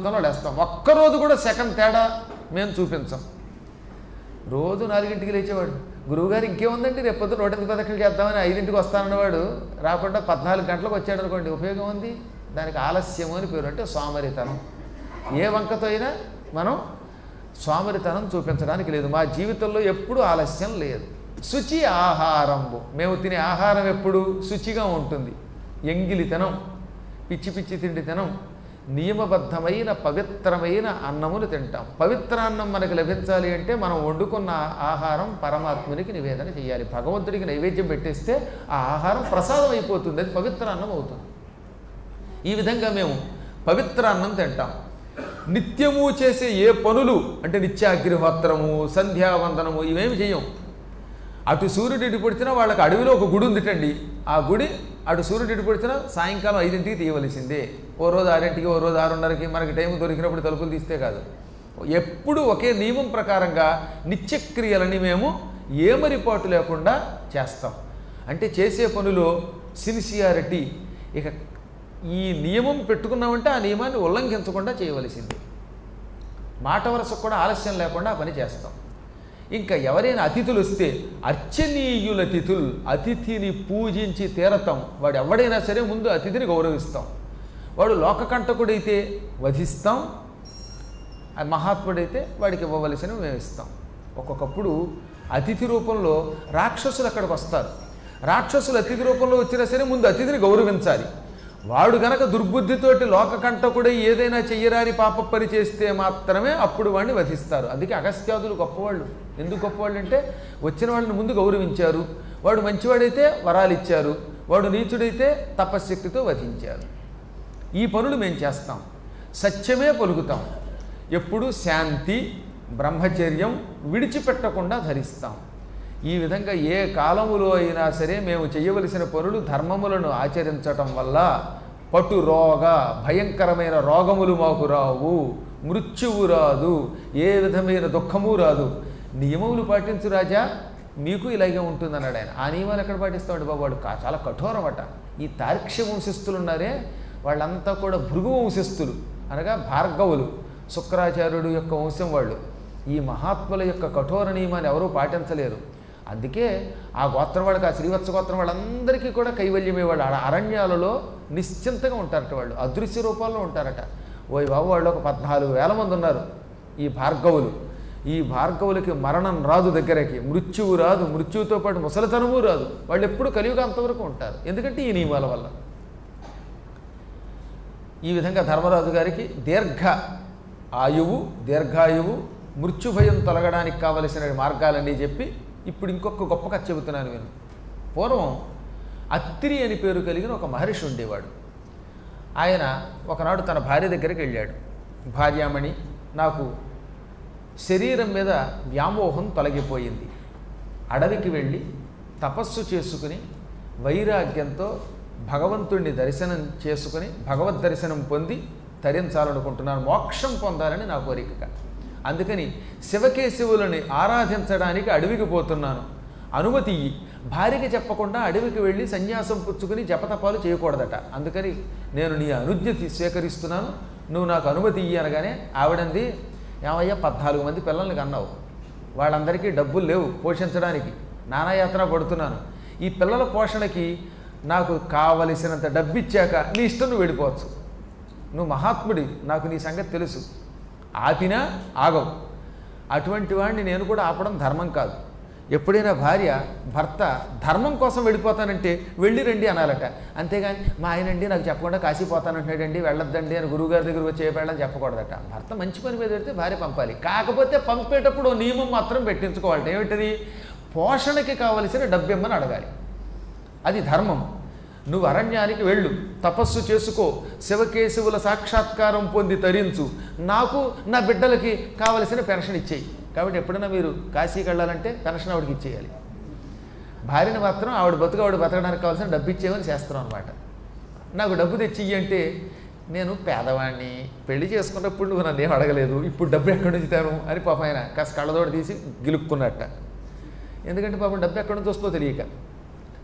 ముహూర్తంలో లేస్తాం ఒక్కరోజు కూడా సెకండ్ తేడా మేము చూపించాం రోజు నాలుగింటికి లేచేవాడు గురువుగారు ఇంకేముందండి రేపు పొద్దున నూట ఎనిమిది పథకాలు చేద్దామని ఐదింటికి వస్తానన్నవాడు రాకుండా పద్నాలుగు గంటలకు వచ్చాడు అనుకోండి ఉపయోగం ఉంది దానికి ఆలస్యం అని పేరు అంటే సోమరితనం ఏ వంకతో అయినా మనం సోమరితనం చూపించడానికి లేదు మా జీవితంలో ఎప్పుడూ ఆలస్యం లేదు శుచి ఆహారంబు మేము తినే ఆహారం ఎప్పుడు శుచిగా ఉంటుంది ఎంగిలితనం పిచ్చి పిచ్చి తిండి తినం నియమబద్ధమైన పవిత్రమైన అన్నములు తింటాం పవిత్ర అన్నం మనకు లభించాలి అంటే మనం వండుకున్న ఆహారం పరమాత్మునికి నివేదన చేయాలి భగవంతుడికి నైవేద్యం పెట్టేస్తే ఆ ఆహారం ప్రసాదం అయిపోతుంది అది పవిత్ర అన్నం అవుతుంది ఈ విధంగా మేము పవిత్ర అన్నం తింటాం నిత్యము చేసే ఏ పనులు అంటే నిత్యాగ్నిహోత్రము సంధ్యావందనము ఇవేమి చేయం అటు సూర్యుడు ఇటు పొడిచినా వాళ్ళకి అడవిలో ఒక గుడి ఉందిటండి ఆ గుడి అటు సూర్యుడు ఇటు పొడిచినా సాయంకాలం ఐదింటికి తీయవలసిందే ఓ రోజు ఆరింటికి ఓ రోజు ఆరున్నరకి మనకి టైం దొరికినప్పుడు తలుపులు తీస్తే కాదు ఎప్పుడు ఒకే నియమం ప్రకారంగా నిత్యక్రియలని మేము ఏమరిపాటు లేకుండా చేస్తాం అంటే చేసే పనిలో సిన్సియారిటీ ఇక ఈ నియమం పెట్టుకున్నామంటే ఆ నియమాన్ని ఉల్లంఘించకుండా చేయవలసిందే మాట వరసకు కూడా ఆలస్యం లేకుండా ఆ పని చేస్తాం ఇంకా ఎవరైనా అతిథులు వస్తే అర్చనీయుల అతిథులు అతిథిని పూజించి తీరతాం వాడు ఎవడైనా సరే ముందు అతిథిని గౌరవిస్తాం వాడు లోకకంటకుడైతే వధిస్తాం ఆ మహాత్ముడైతే వాడికి ఇవ్వవలసినవి మేము ఇస్తాం ఒక్కొక్కప్పుడు అతిథి రూపంలో రాక్షసులు అక్కడికి వస్తారు రాక్షసులు అతిథి రూపంలో వచ్చినా సరే ముందు అతిథిని గౌరవించాలి వాడు గనక దుర్బుద్ధితోటి లోకకంటకుడై ఏదైనా చెయ్యరాని పాప పని చేస్తే మాత్రమే అప్పుడు వాడిని వధిస్తారు అందుకే అగస్త్యాదులు గొప్పవాళ్ళు ఎందుకు గొప్పవాళ్ళు అంటే వచ్చిన వాళ్ళని ముందు గౌరవించారు వాడు మంచివాడైతే వరాలు ఇచ్చారు వాడు నీచుడైతే తపశ్శక్తితో వధించారు ఈ పనులు మేము చేస్తాం సత్యమే పలుకుతాం ఎప్పుడు శాంతి బ్రహ్మచర్యం విడిచిపెట్టకుండా ధరిస్తాం ఈ విధంగా ఏ కాలములో అయినా సరే మేము చేయవలసిన పనులు ధర్మములను ఆచరించటం వల్ల పటు రోగ భయంకరమైన రోగములు మాకు రావు మృత్యువు రాదు ఏ విధమైన దుఃఖము రాదు నియమములు పాటించు రాజా మీకు ఇలాగే ఉంటుంది అన్నాడు ఆయన ఆ నియమాలు ఎక్కడ పాటిస్తాడు బాబు వాడు కా- చాలా కఠోరమట ఈ తార్క్ష్య వంశస్థులు ఉన్నారే వాళ్ళంతా కూడా భృగు వంశస్థులు అనగా భార్గవులు శుక్రాచార్యుడు యొక్క వంశం వాళ్ళు ఈ మహాత్ముల యొక్క కఠోర నియమాన్ని ఎవరూ పాటించలేరు అందుకే ఆ గోత్రం వాళ్ళకి ఆ శ్రీవత్స గోత్రం వాళ్ళందరికీ కూడా కైవల్యమే వాళ్ళు ఆ అరణ్యాలలో నిశ్చింతగా ఉంటారట వాళ్ళు అదృశ్య రూపాల్లో ఉంటారట ఓయ్ బాబు వాళ్ళు ఒక పద్నాలుగు వేల మంది ఉన్నారు ఈ భార్గవులు ఈ భార్గవులకి మరణం రాదు దగ్గరకి మృత్యువు రాదు మృత్యువుతో పాటు ముసలితనము రాదు వాళ్ళు ఎప్పుడు కలియుగ అంతవరకు ఉంటారు ఎందుకంటే ఈ నియమాల వల్ల ఈ విధంగా ధర్మరాజు గారికి దీర్ఘ ఆయువు దీర్ఘాయువు మృత్యుభయం తొలగడానికి కావలసిన మార్గాలన్నీ చెప్పి ఇప్పుడు ఇంకొక గొప్ప కథ చెబుతున్నాను నేను పూర్వం అత్రి అని పేరు కలిగిన ఒక మహర్షి ఉండేవాడు ఆయన ఒకనాడు తన భార్య దగ్గరికి వెళ్ళాడు భార్యామణి నాకు శరీరం మీద వ్యామోహం తొలగిపోయింది అడవికి వెళ్ళి తపస్సు చేసుకుని వైరాగ్యంతో భగవంతుణ్ణి దర్శనం చేసుకుని భగవద్ దర్శనం పొంది తరించాలనుకుంటున్నాను మోక్షం పొందాలని నా కోరిక అందుకని శివకేశవులని ఆరాధించడానికి అడవికి పోతున్నాను అనుమతి ఇయ్యి భార్యకి చెప్పకుండా అడవికి వెళ్ళి సన్యాసం పుచ్చుకుని జపతపాలు చేయకూడదట అందుకని నేను నీ అనుజ్ఞ తీ- స్వీకరిస్తున్నాను నువ్వు నాకు అనుమతి ఇయ్యి అనగానే ఆవిడంది ఏమయ్యా పద్నాలుగు మంది పిల్లల్ని కన్నావు వాళ్ళందరికీ డబ్బులు లేవు పోషించడానికి నానాయాత్ర పడుతున్నాను ఈ పిల్లల పోషణకి నాకు కావలసినంత డబ్బు ఇచ్చాక నీ ఇష్టం నువ్వు వెళ్ళిపోవచ్చు నువ్వు మహాత్ముడి నాకు నీ సంగతి తెలుసు ఆపినా ఆగవు అటువంటి వాడిని నేను కూడా ఆపడం ధర్మం కాదు ఎప్పుడైనా భార్య భర్త ధర్మం కోసం వెళ్ళిపోతానంటే వెళ్ళి రండి అనాలట అంతేగాని మా ఆయనండి నాకు చెప్పకుండా కాశీ పోతానంటున్నాడండి వెళ్ళొద్దండి అని గురువుగారి దగ్గర వచ్చి ఏ వెళ్ళని చెప్పకూడదట భర్త మంచి పని మీద పెడితే భార్య పంపాలి కాకపోతే పంపేటప్పుడు ఓ నియమం మాత్రం పెట్టించుకోవాలట ఏమిటది పోషణకి కావలసిన డబ్బిమ్మని అడగాలి అది ధర్మం నువ్వు అరణ్యానికి వెళ్ళు తపస్సు చేసుకో శివకేశవుల సాక్షాత్కారం పొంది తరించు నాకు నా బిడ్డలకి కావలసిన పెన్షన్ ఇచ్చేయి కాబట్టి ఎప్పుడైనా మీరు కాశీకి వెళ్ళాలంటే పెన్షన్ ఆవిడకి ఇచ్చేయాలి భార్యని మాత్రం ఆవిడ బతుకు ఆవిడ బతకడానికి కావాల్సిన డబ్బు ఇచ్చేయమని చేస్తాం అనమాట నాకు డబ్బు తెచ్చి ఇయ్యి అంటే నేను పేదవాడిని పెళ్లి చేసుకున్నప్పుడు నువ్వు నన్ను ఏం అడగలేదు ఇప్పుడు డబ్బు ఎక్కడి నుంచి తేను అని పాపం ఆయన కాస్త కళ్ళదోడు తీసి గిలుక్కున్నట్ట ఎందుకంటే పాపం డబ్బు ఎక్కడి నుంచి వస్తుందో తెలియక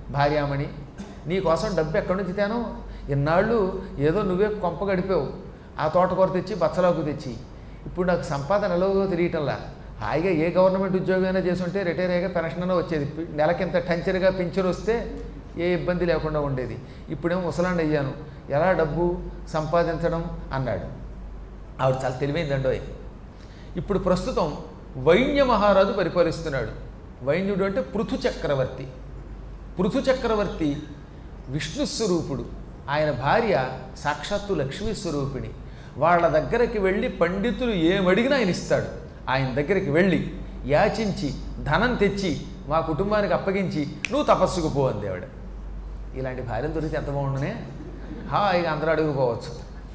భార్యామణి నీ కోసం డబ్బు ఎక్కడి నుంచి తేను ఇన్నాళ్ళు ఏదో నువ్వే కొంప గడిపావు ఆ తోటకూర తెచ్చి బచ్చలాకు తెచ్చి ఇప్పుడు నాకు సంపాదన ఎలాగో తెలియటంలా హాయిగా ఏ గవర్నమెంట్ ఉద్యోగం అయినా చేస్తుంటే రిటైర్ అయ్యాక పెన్షన్ అయినా వచ్చేది పి- నెలకింత టంచర్గా పింఛన్ వస్తే ఏ ఇబ్బంది లేకుండా ఉండేది ఇప్పుడేమో ముసలాండి అయ్యాను ఎలా డబ్బు సంపాదించడం అన్నాడు ఆవిడ చాలా తెలివైందండోయ్ ఇప్పుడు ప్రస్తుతం వైన్య మహారాజు పరిపాలిస్తున్నాడు వైన్యుడు అంటే పృథు చక్రవర్తి పృథు చక్రవర్తి విష్ణు స్వరూపుడు ఆయన భార్య సాక్షాత్తు లక్ష్మీ స్వరూపిణి వాళ్ళ దగ్గరికి వెళ్ళి పండితులు ఏమడిగినా ఆయన ఇస్తాడు ఆయన దగ్గరికి వెళ్ళి యాచించి ధనం తెచ్చి మా కుటుంబానికి అప్పగించి నువ్వు తపస్సుకు పో అంది ఆవిడ ఇలాంటి భార్యను దొరికితే ఎంత బాగుండునే హాయిగా అందరూ అడుగుపోవచ్చు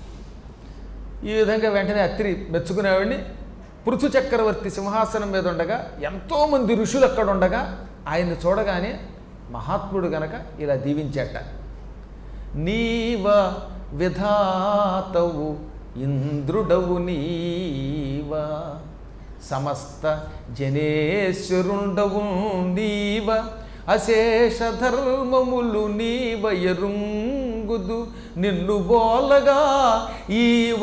ఈ విధంగా వెంటనే అత్రి మెచ్చుకునేవాడిని పృథు చక్రవర్తి సింహాసనం మీద ఉండగా ఎంతోమంది ఋషులు అక్కడ ఉండగా ఆయన్ని చూడగానే మహాత్ముడు గనక ఇలా దీవించేట నీవ విధాతవు ఇంద్రుడవు నీవ సమస్త జనేశ్వరుండవు నీవ అశేష ధర్మములు నీవ ఎరుంగుదు నిన్ను బోలగా ఈ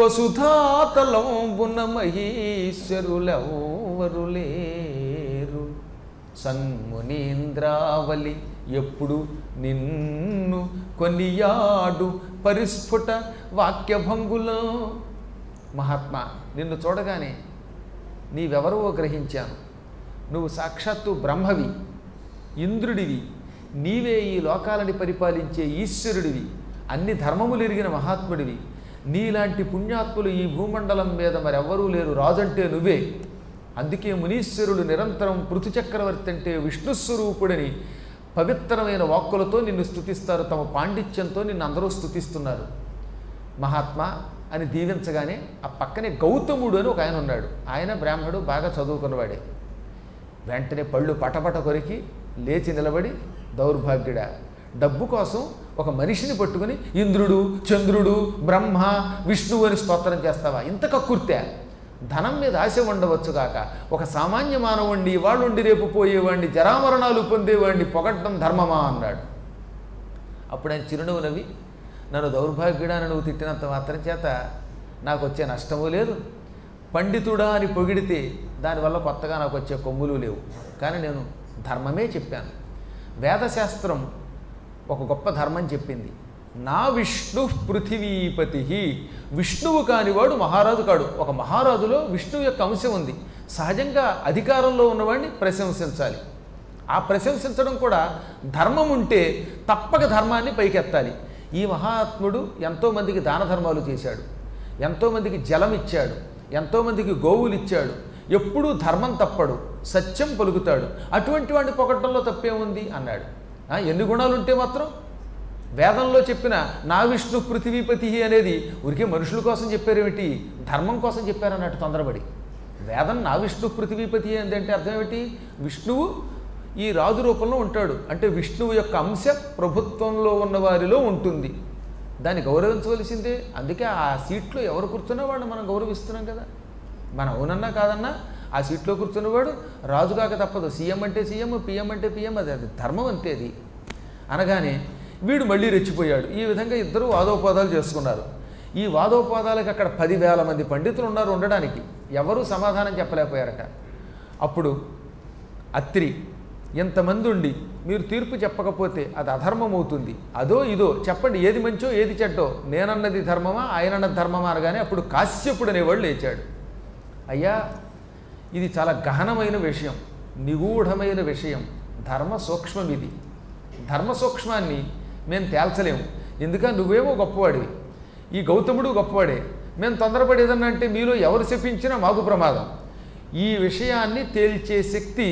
వసుధాతలంబున మహేశ్వరులెవ్వరు లేరు సన్మునీంద్రావలి ఎప్పుడు నిన్ను కొనియాడు పరిస్ఫుట వాక్యభంగులో మహాత్మా నిన్ను చూడగానే నీవెవరో గ్రహించాను నువ్వు సాక్షాత్తు బ్రహ్మవి ఇంద్రుడివి నీవే ఈ లోకాలని పరిపాలించే ఈశ్వరుడివి అన్ని ధర్మములు ఎరిగిన మహాత్ముడివి నీలాంటి పుణ్యాత్ములు ఈ భూమండలం మీద మరెవ్వరూ లేరు రాజంటే నువ్వే అందుకే మునీశ్వరుడు నిరంతరం పృథు చక్రవర్తి అంటే విష్ణుస్వరూపుడని పవిత్రమైన వాక్కులతో నిన్ను స్తుతిస్తారు తమ పాండిత్యంతో నిన్ను అందరూ స్తుతిస్తున్నారు మహాత్మా అని దీవించగానే ఆ పక్కనే గౌతముడు అని ఒక ఆయన ఉన్నాడు ఆయన బ్రాహ్మడు బాగా చదువుకున్నవాడే వెంటనే పళ్ళు పటపట కొరికి లేచి నిలబడి దౌర్భాగ్యుడా డబ్బు కోసం ఒక మనిషిని పట్టుకుని ఇంద్రుడు చంద్రుడు బ్రహ్మ విష్ణువు అని స్తోత్రం చేస్తావా ఇంత కక్కుర్తే ధనం మీద ఆశ ఉండవచ్చు కాక ఒక సామాన్య మానవుణ్ణి వాళ్ళుండి రేపు పోయేవాడిని జరామరణాలు పొందేవాడిని పొగడ్డం ధర్మమా అన్నాడు అప్పుడు ఆయన చిరునవ్వు నవ్వి నన్ను దౌర్భాగ్యుడాన్ని నువ్వు తిట్టినంత మాత్రం చేత నాకు వచ్చే నష్టము లేదు పండితుడా అని పొగిడితే దానివల్ల కొత్తగా నాకు వచ్చే కొమ్ములు లేవు కానీ నేను ధర్మమే చెప్పాను వేదశాస్త్రం ఒక గొప్ప ధర్మం చెప్పింది నా విష్ణు పృథివీపతి విష్ణువు కానివాడు మహారాజు కాడు ఒక మహారాజులో విష్ణువు యొక్క అంశం ఉంది సహజంగా అధికారంలో ఉన్నవాడిని ప్రశంసించాలి ఆ ప్రశంసించడం కూడా ధర్మం ఉంటే తప్పక ధర్మాన్ని పైకెత్తాలి ఈ మహాత్ముడు ఎంతోమందికి దాన ధర్మాలు చేశాడు ఎంతోమందికి జలం ఇచ్చాడు ఎంతోమందికి గోవులు ఇచ్చాడు ఎప్పుడూ ధర్మం తప్పడు సత్యం పలుకుతాడు అటువంటి వాడిని పొగట్టంలో తప్పేముంది అన్నాడు ఆ, ఎన్ని గుణాలు ఉంటే మాత్రం వేదంలో చెప్పిన నా విష్ణు పృథివీపతి అనేది ఉరికే మనుషుల కోసం చెప్పారేమిటి ధర్మం కోసం చెప్పారన్నట్టు తొందరపడి వేదం నా విష్ణు పృథివీపతి ఏంటంటే అర్థం ఏమిటి విష్ణువు ఈ రాజు రూపంలో ఉంటాడు అంటే విష్ణువు యొక్క అంశ ప్రభుత్వంలో ఉన్న వారిలో ఉంటుంది దాన్ని గౌరవించవలసిందే అందుకే ఆ సీట్లో ఎవరు కూర్చున్నా వాడిని మనం గౌరవిస్తున్నాం కదా మనం అవునన్నా కాదన్నా ఆ సీట్లో కూర్చున్నవాడు రాజు కాక తప్పదు సీఎం అంటే సీఎం పిఎం అంటే పిఎం అది అది ధర్మం అంతే అది అనగానే వీడు మళ్ళీ రెచ్చిపోయాడు ఈ విధంగా ఇద్దరు వాదోపాదాలు చేసుకున్నారు ఈ వాదోపాదాలకు అక్కడ పదివేల మంది పండితులు ఉన్నారు ఉండడానికి ఎవరూ సమాధానం చెప్పలేకపోయారట అప్పుడు అత్రి ఎంతమంది ఉండి మీరు తీర్పు చెప్పకపోతే అది అధర్మం అవుతుంది అదో ఇదో చెప్పండి ఏది మంచో ఏది చెడ్డో నేనన్నది ధర్మమా ఆయనన్నది ధర్మమా అనగానే అప్పుడు కాశ్యపుడు అనేవాడు లేచాడు అయ్యా ఇది చాలా గహనమైన విషయం నిగూఢమైన విషయం ధర్మ సూక్ష్మం ఇది ధర్మ సూక్ష్మాన్ని మేము తేల్చలేము ఎందుకని నువ్వేమో గొప్పవాడివి ఈ గౌతముడు గొప్పవాడే మేము తొందరపడి ఏదన్నా అంటే మీలో ఎవరు చెప్పించినా మాకు ప్రమాదం ఈ విషయాన్ని తేల్చే శక్తి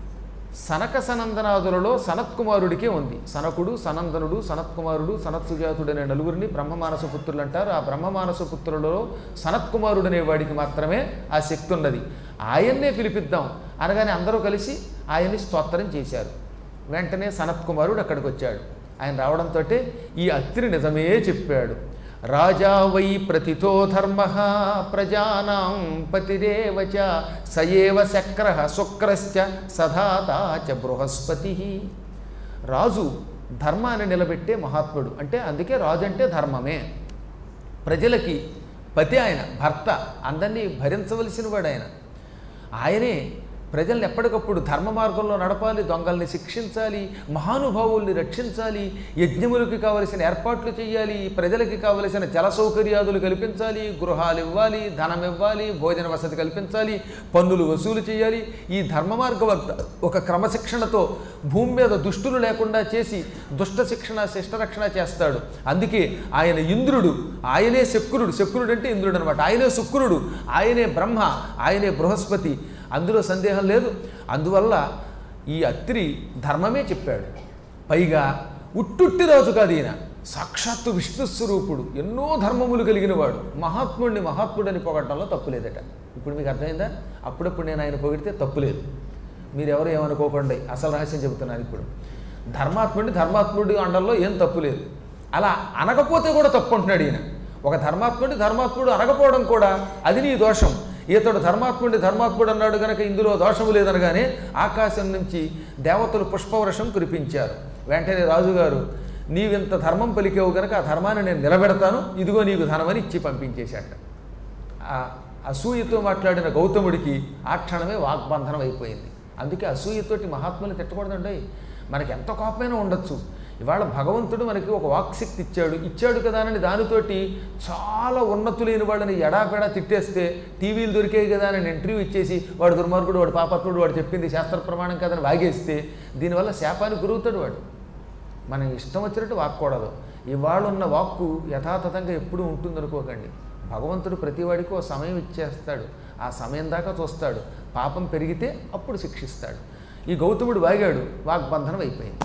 సనక సనందనాదులలో సనత్కుమారుడికే ఉంది సనకుడు సనందనుడు సనత్కుమారుడు సనత్సుజాతుడు అనే నలుగురిని బ్రహ్మమానస పుత్రులు అంటారు ఆ బ్రహ్మమానస పుత్రులలో సనత్కుమారుడు అనే వాడికి మాత్రమే ఆ శక్తి ఉన్నది ఆయన్నే పిలిపిద్దాం అనగానే అందరూ కలిసి ఆయన్ని స్తోత్రం చేశారు వెంటనే సనత్కుమారుడు అక్కడికి వచ్చాడు ఆయన రావడంతో ఈ అత్రి నిజమే చెప్పాడు రాజా వై ప్రతితో ధర్మ ప్రజానాం పతిరేవచ సయేవ శక్ర శుక్రశ్చ సధాతా చ బృహస్పతి రాజు ధర్మాన్ని నిలబెట్టే మహాత్ముడు అంటే అందుకే రాజు అంటే ధర్మమే ప్రజలకి పతి ఆయన భర్త అందరినీ భరించవలసిన వాడు ఆయన ఆయనే ప్రజల్ని ఎప్పటికప్పుడు ధర్మ మార్గంలో నడపాలి దొంగల్ని శిక్షించాలి మహానుభావుల్ని రక్షించాలి యజ్ఞములకి కావలసిన ఏర్పాట్లు చేయాలి ప్రజలకి కావలసిన జల సౌకర్యాదులు కల్పించాలి గృహాలు ఇవ్వాలి ధనం ఇవ్వాలి భోజన వసతి కల్పించాలి పన్నులు వసూలు చేయాలి ఈ ధర్మ మార్గం అంతా ఒక క్రమశిక్షణతో భూమి మీద దుష్టులు లేకుండా చేసి దుష్ట శిక్షణ శిష్టరక్షణ చేస్తాడు అందుకే ఆయన ఇంద్రుడు ఆయనే శక్రుడు శక్రుడు అంటే ఇంద్రుడు అనమాట ఆయనే శుక్రుడు ఆయనే బ్రహ్మ ఆయనే బృహస్పతి అందులో సందేహం లేదు అందువల్ల ఈ అత్రి ధర్మమే చెప్పాడు పైగా ఉట్టుట్టి రాజు కాదు ఈయన సాక్షాత్తు విష్ణు స్వరూపుడు ఎన్నో ధర్మములు కలిగిన వాడు మహాత్ముడిని మహాత్ముడని పొగడటంలో తప్పులేదట ఇప్పుడు మీకు అర్థమైందా అప్పుడప్పుడు నేను ఆయన పొగిడితే తప్పులేదు మీరెవరు ఏమనుకోకండి అసలు రహస్యం చెబుతున్నాను ఇప్పుడు ధర్మాత్ముడిని ధర్మాత్ముడి అండల్లో ఏం తప్పు లేదు అలా అనకపోతే కూడా తప్పు అంటున్నాడు ఈయన ఒక ధర్మాత్ముడి ధర్మాత్ముడు అనకపోవడం కూడా అది నీ దోషం ఈతడు ధర్మాత్ముడి ధర్మాత్ముడు అన్నాడు కనుక ఇందులో దోషము లేదనగానే ఆకాశం నుంచి దేవతలు పుష్పవృషం కురిపించారు వెంటనే రాజుగారు నీవింత ధర్మం పలికేవు కనుక ఆ ధర్మాన్ని నేను నిలబెడతాను ఇదిగో నీకు ధనమని ఇచ్చి పంపించేశాట ఆ అసూయతో మాట్లాడిన గౌతముడికి ఆ క్షణమే వాగ్బంధనం అయిపోయింది అందుకే అసూయతోటి మహాత్ములు తిట్టకూడదండి మనకి ఎంత కోపమైనా ఉండొచ్చు ఇవాళ భగవంతుడు మనకి ఒక వాక్శక్తి ఇచ్చాడు ఇచ్చాడు కదా అని దానితోటి చాలా ఉన్నతులైన వాళ్ళని ఎడాపెడా తిట్టేస్తే టీవీలు దొరికాయి కదా అని ఇంటర్వ్యూ ఇచ్చేసి వాడు దుర్మార్గుడు వాడు పాపత్తుడు వాడు చెప్పింది శాస్త్ర ప్రమాణం కదని వాగేస్తే దీనివల్ల శాపానికి గురవుతాడు వాడు మనం ఇష్టం వచ్చినట్టు వాక్కూడదు ఇవాళ ఉన్న వాక్కు యథాతథంగా ఎప్పుడూ ఉంటుందనుకోకండి భగవంతుడు ప్రతివాడికి ఓ సమయం ఇచ్చేస్తాడు ఆ సమయం దాకా చూస్తాడు పాపం పెరిగితే అప్పుడు శిక్షిస్తాడు ఈ గౌతముడు వాగాడు వాగ్బంధనం అయిపోయింది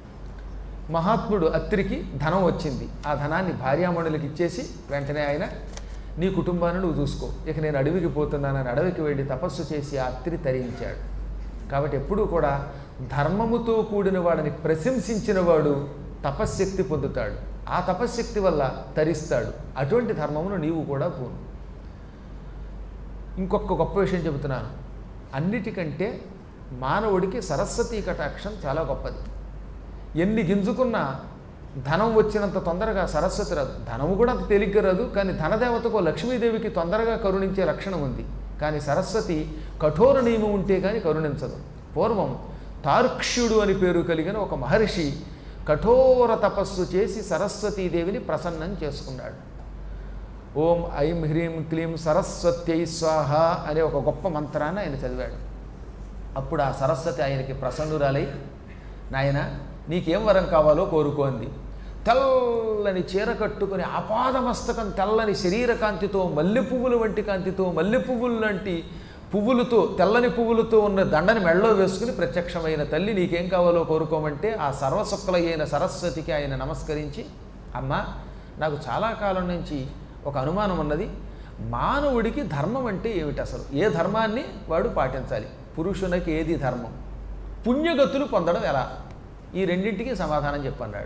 మహాత్ముడు అత్రికి ధనం వచ్చింది ఆ ధనాన్ని భార్యామణులకు ఇచ్చేసి వెంటనే ఆయన నీ కుటుంబాన్ని నువ్వు చూసుకో ఇక నేను అడవికి పోతున్నానని అడవికి వెళ్ళి తపస్సు చేసి ఆ అత్తిని తరించాడు కాబట్టి ఎప్పుడూ కూడా ధర్మముతో కూడిన వాడిని ప్రశంసించిన వాడు తపశ్శక్తి పొందుతాడు ఆ తపశ్శక్తి వల్ల తరిస్తాడు అటువంటి ధర్మమును నీవు కూడా పూను ఇంకొక గొప్ప విషయం చెబుతున్నాను అన్నిటికంటే మానవుడికి సరస్వతీ కటాక్షం చాలా గొప్పది ఎన్ని గింజుకున్నా ధనం వచ్చినంత తొందరగా సరస్వతి రాదు ధనము కూడా అంత తేలిగ్గా రాదు కానీ ధనదేవతకు లక్ష్మీదేవికి తొందరగా కరుణించే లక్షణం ఉంది కానీ సరస్వతి కఠోర నియమం ఉంటే కానీ కరుణించదు పూర్వం తార్క్ష్యుడు అని పేరు కలిగిన ఒక మహర్షి కఠోర తపస్సు చేసి సరస్వతీదేవిని ప్రసన్నం చేసుకున్నాడు ఓం ఐం హ్రీం క్లీం సరస్వత్యై స్వాహ అనే ఒక గొప్ప మంత్రాన్ని ఆయన చదివాడు అప్పుడు ఆ సరస్వతి ఆయనకి ప్రసన్నురాలై నాయన నీకేం వరం కావాలో కోరుకోంది తెల్లని చీర కట్టుకుని ఆపాదమస్తకం తెల్లని శరీర కాంతితో మల్లె పువ్వుల వంటి కాంతితో మల్లె పువ్వులు లాంటి పువ్వులతో తెల్లని పువ్వులతో ఉన్న దండని మెళ్ళలో వేసుకుని ప్రత్యక్షమైన తల్లి నీకేం కావాలో కోరుకోమంటే ఆ సర్వశుక్లయ్యైన సరస్వతికి ఆయన నమస్కరించి అమ్మ నాకు చాలా కాలం నుంచి ఒక అనుమానం ఉన్నది మానవుడికి ధర్మం అంటే ఏమిటి అసలు ఏ ధర్మాన్ని వాడు పాటించాలి పురుషునికి ఏది ధర్మం పుణ్యగతులు పొందడం ఎలా ఈ రెండింటికి సమాధానం చెప్పన్నాడు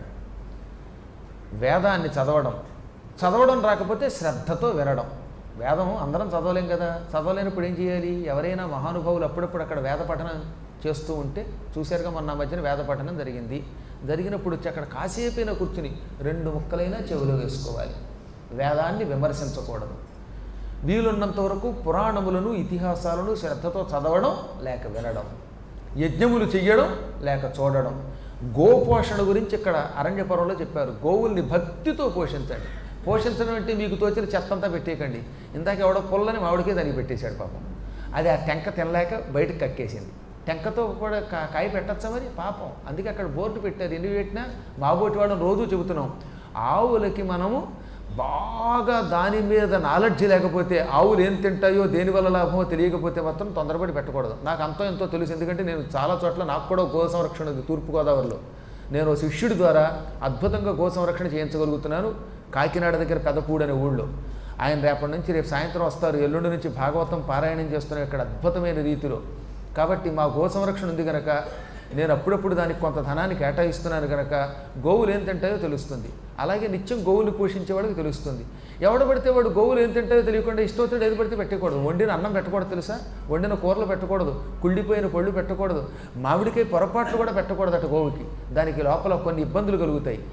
వేదాన్ని చదవడం చదవడం రాకపోతే శ్రద్ధతో వినడం వేదం అందరం చదవలేం కదా చదవలేనప్పుడు ఏం చేయాలి ఎవరైనా మహానుభావులు అప్పుడప్పుడు అక్కడ వేద పఠనం చేస్తూ ఉంటే చూశారుగా మొన్న మధ్యన వేద పఠనం జరిగింది జరిగినప్పుడు వచ్చి అక్కడ కాసేపైనా కూర్చుని రెండు ముక్కలైనా చెవిలో వేసుకోవాలి వేదాన్ని విమర్శించకూడదు వీలున్నంత వరకు పురాణములను ఇతిహాసాలను శ్రద్ధతో చదవడం లేక వినడం యజ్ఞములు చెయ్యడం లేక చూడడం గోపోషణ గురించి ఇక్కడ అరణ్యపురంలో చెప్పారు గోవుల్ని భక్తితో పోషించండి పోషించడం అంటే మీకు తోచిన చెత్తంతా పెట్టేయకండి ఇందాక ఎవడో పుల్లని మామిడికే దానికి పెట్టేశాడు పాపం అది ఆ టెంక తినలేక బయటకు కక్కేసింది టెంకతో కూడా కా- కాయ పెట్టచ్చా మరి పాపం అందుకే అక్కడ బోర్డు పెట్టారు ఎన్ని పెట్టినా మాబోటి వాళ్ళని రోజు చెబుతున్నాం ఆవులకి మనము బాగా దాని మీద నాలెడ్జ్ లేకపోతే ఆవులు ఏం తింటాయో దేనివల్ల లాభమో తెలియకపోతే మాత్రం తొందరపడి పెట్టకూడదు నాకు అంతో ఎంతో తెలుసు ఎందుకంటే నేను చాలా చోట్ల నాకు కూడా గో సంరక్షణ ఉంది తూర్పుగోదావరిలో నేను ఓ శిష్యుడి ద్వారా అద్భుతంగా గో సంరక్షణ చేయించగలుగుతున్నాను కాకినాడ దగ్గర పెదపూడి అనే ఊళ్ళో ఆయన రేపటి నుంచి రేపు సాయంత్రం వస్తారు ఎల్లుండి నుంచి భాగవతం పారాయణం చేస్తున్నారు ఇక్కడ అద్భుతమైన రీతిలో కాబట్టి మా గో సంరక్షణ ఉంది కనుక నేను అప్పుడప్పుడు దానికి కొంత ధనాన్ని కేటాయిస్తున్నాను కనుక గోవులు ఏం తింటాయో తెలుస్తుంది అలాగే నిత్యం గోవులు పోషించే వాడికి తెలుస్తుంది ఎవడు పడితే వాడు గోవులు ఏం తింటాయో తెలియకుండా ఇష్టం ఏది పడితే పెట్టకూడదు వండిన అన్నం పెట్టకూడదు తెలుసా వండిన కూరలు పెట్టకూడదు కుళ్ళిపోయిన పళ్ళు పెట్టకూడదు మామిడికాయ పొరపాట్లు కూడా పెట్టకూడదట గోవుకి దానికి లోపల కొన్ని ఇబ్బందులు కలుగుతాయి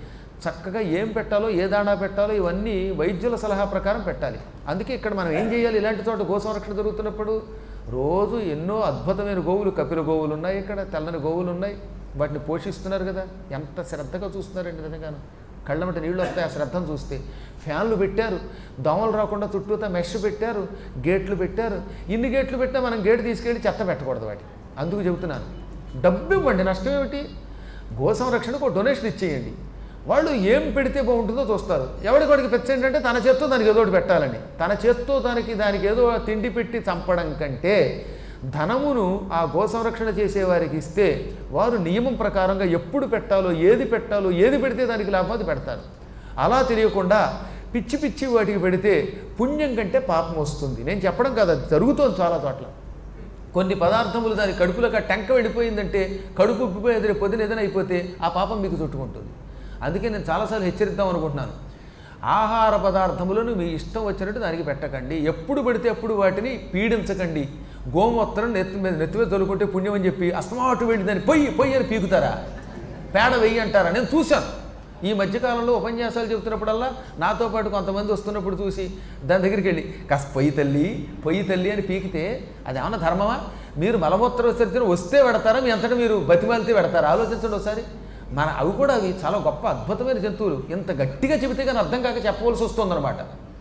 చక్కగా ఏం పెట్టాలో ఏ దాణా పెట్టాలో ఇవన్నీ వైద్యుల సలహా ప్రకారం పెట్టాలి అందుకే ఇక్కడ మనం ఏం చేయాలి ఇలాంటి చోట గో సంరక్షణ జరుగుతున్నప్పుడు రోజు ఎన్నో అద్భుతమైన గోవులు కపిల గోవులు ఉన్నాయి ఇక్కడ తెల్లని గోవులు ఉన్నాయి వాటిని పోషిస్తున్నారు కదా ఎంత శ్రద్ధగా చూస్తున్నారండి నిజంగాను కళ్ళమట నీళ్ళు వస్తాయి ఆ శ్రద్ధను చూస్తే ఫ్యాన్లు పెట్టారు దోమలు రాకుండా చుట్టూతా మెష్ పెట్టారు గేట్లు పెట్టారు ఇన్ని గేట్లు పెట్టినా మనం గేట్ తీసుకెళ్ళి చెత్త పెట్టకూడదు వాటి అందుకు చెబుతున్నాను డబ్బు ఇవ్వండి నష్టం ఏమిటి గో సంరక్షణకు ఒక డొనేషన్ ఇచ్చేయండి వాళ్ళు ఏం పెడితే బాగుంటుందో చూస్తారు ఎవరికి వాడికి పెచ్చండి అంటే తన చేత్తో దానికి ఏదో ఒకటి పెట్టాలని తన చేత్తో దానికి దానికి ఏదో తిండి పెట్టి చంపడం కంటే ధనమును ఆ గో సంరక్షణ చేసేవారికి ఇస్తే వారు నియమం ప్రకారంగా ఎప్పుడు పెట్టాలో ఏది పెట్టాలో ఏది పెడితే దానికి లాభం అది పెడతారు అలా తెలియకుండా పిచ్చి పిచ్చి వాటికి పెడితే పుణ్యం కంటే పాపం వస్తుంది నేను చెప్పడం కాదు అది జరుగుతోంది చాలా చోట్ల కొన్ని పదార్థములు దాని కడుపులోకి ఆ టెంక వెళ్ళిపోయిందంటే కడుపు ఉబ్బిపోయేది రేపు పొద్దున ఏదైనా అయిపోతే ఆ పాపం మీకు చుట్టుకుంటుంది అందుకే నేను చాలాసార్లు హెచ్చరిద్దాం అనుకుంటున్నాను ఆహార పదార్థములను మీ ఇష్టం వచ్చినట్టు దానికి పెట్టకండి ఎప్పుడు పడితే అప్పుడు వాటిని పీడించకండి గోమూత్రం నెత్తి మీద నెత్తి మీద తొలుకుంటే పుణ్యం అని చెప్పి అస్తమాటు వెళ్ళి దాన్ని పొయ్యి పొయ్యి అని పీకుతారా పేడ వెయ్యి అంటారా నేను చూశాను ఈ మధ్యకాలంలో ఉపన్యాసాలు చెబుతున్నప్పుడల్లా నాతో పాటు కొంతమంది వస్తున్నప్పుడు చూసి దాని దగ్గరికి వెళ్ళి కాస్త పొయ్యి తల్లి పొయ్యి తల్లి అని పీకితే అది ఏమన్నా ధర్మమా మీరు మలమూత్ర విసర్జన వస్తే పెడతారా మీ అంతటా మీరు బతిమాలితే పెడతారా ఆలోచించండి ఒకసారి మన అవి కూడా అవి చాలా గొప్ప అద్భుతమైన జంతువులు ఇంత గట్టిగా చెబితే కానీ అర్థం కాక చెప్పవలసి వస్తుందన్నమాట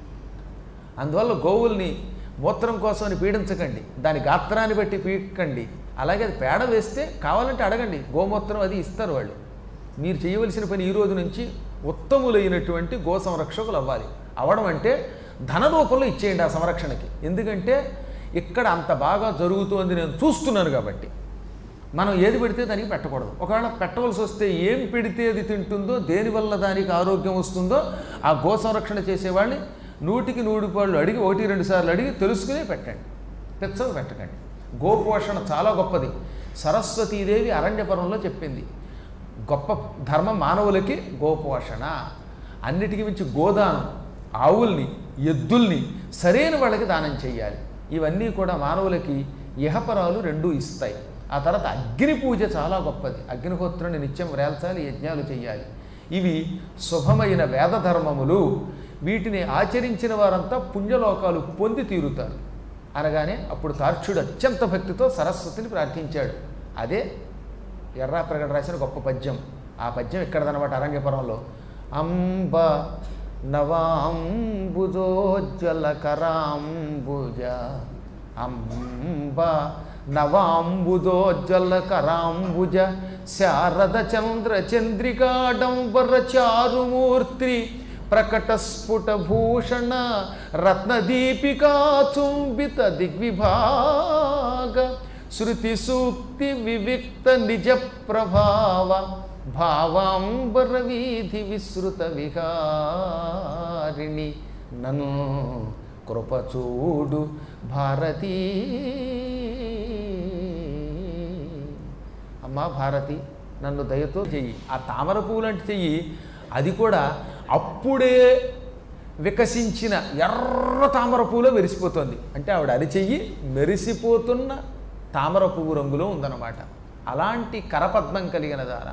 అందువల్ల గోవుల్ని మూత్రం కోసం అని పీడించకండి దాని గాత్రాన్ని బట్టి పీకండి అలాగే అది పేడ వేస్తే కావాలంటే అడగండి గోమూత్రం అది ఇస్తారు వాళ్ళు మీరు చేయవలసిన పని ఈ రోజు నుంచి ఉత్తములైనటువంటి గో సంరక్షకులు అవ్వాలి అవడం అంటే ధన రూపంలో ఇచ్చేయండి ఆ సంరక్షణకి ఎందుకంటే ఇక్కడ అంత బాగా జరుగుతోంది నేను చూస్తున్నాను కాబట్టి మనం ఏది పెడితే దానికి పెట్టకూడదు ఒకవేళ పెట్టవలసి వస్తే ఏం పెడితే అది తింటుందో దేనివల్ల దానికి ఆరోగ్యం వస్తుందో ఆ గో సంరక్షణ చేసేవాళ్ళని నూటికి నూరు పాళ్ళు అడిగి ఒకటి రెండు సార్లు అడిగి తెలుసుకునే పెట్టండి పెచ్చలు పెట్టకండి గోపోషణ చాలా గొప్పది సరస్వతీదేవి అరణ్యపరంలో చెప్పింది గొప్ప ధర్మం మానవులకి గోపోషణ అన్నిటికీ మించి గోదానం ఆవుల్ని ఎద్దుల్ని సరైన వాళ్ళకి దానం చేయాలి ఇవన్నీ కూడా మానవులకి ఇహపరాలు రెండూ ఇస్తాయి ఆ తర్వాత అగ్ని పూజ చాలా గొప్పది అగ్నిహోత్రుని నిత్యం వ్రేల్చాలి యజ్ఞాలు చేయాలి ఇవి శుభమైన వేద ధర్మములు వీటిని ఆచరించిన వారంతా పుణ్యలోకాలు పొంది తీరుతారు అనగానే అప్పుడు తార్క్షుడు అత్యంత భక్తితో సరస్వతిని ప్రార్థించాడు అదే ఎర్రాప్రగడ రాసిన గొప్ప పద్యం ఆ పద్యం ఇక్కడదనమాట అరణ్యపురంలో అంబ నవాంబుజోజ్వల కరాంబుజ అంబ నవాంబుజోజ్వల కరాంబుజ శారద చంద్ర చంద్రికాడంబర చారుమూర్తి ప్రకట స్ఫుట భూషణ రత్నదీపికా చుంబిత దిగ్విభాగ శృతి సూక్తి వివిక్త నిజ ప్రభావ భావాంబర వీధి విశ్రుత విహారిణి నన్ను కృపచూడు భారతీ అమ్మా భారతి నన్ను దయతో చెయ్యి ఆ తామర పువ్వు లాంటి చెయ్యి అది కూడా అప్పుడే వికసించిన ఎర్ర తామర పువ్వులో మెరిసిపోతుంది అంటే ఆవిడ అరిచెయ్యి మెరిసిపోతున్న తామర పువ్వు రంగులో ఉందన్నమాట అలాంటి కరపద్మం కలిగిన దార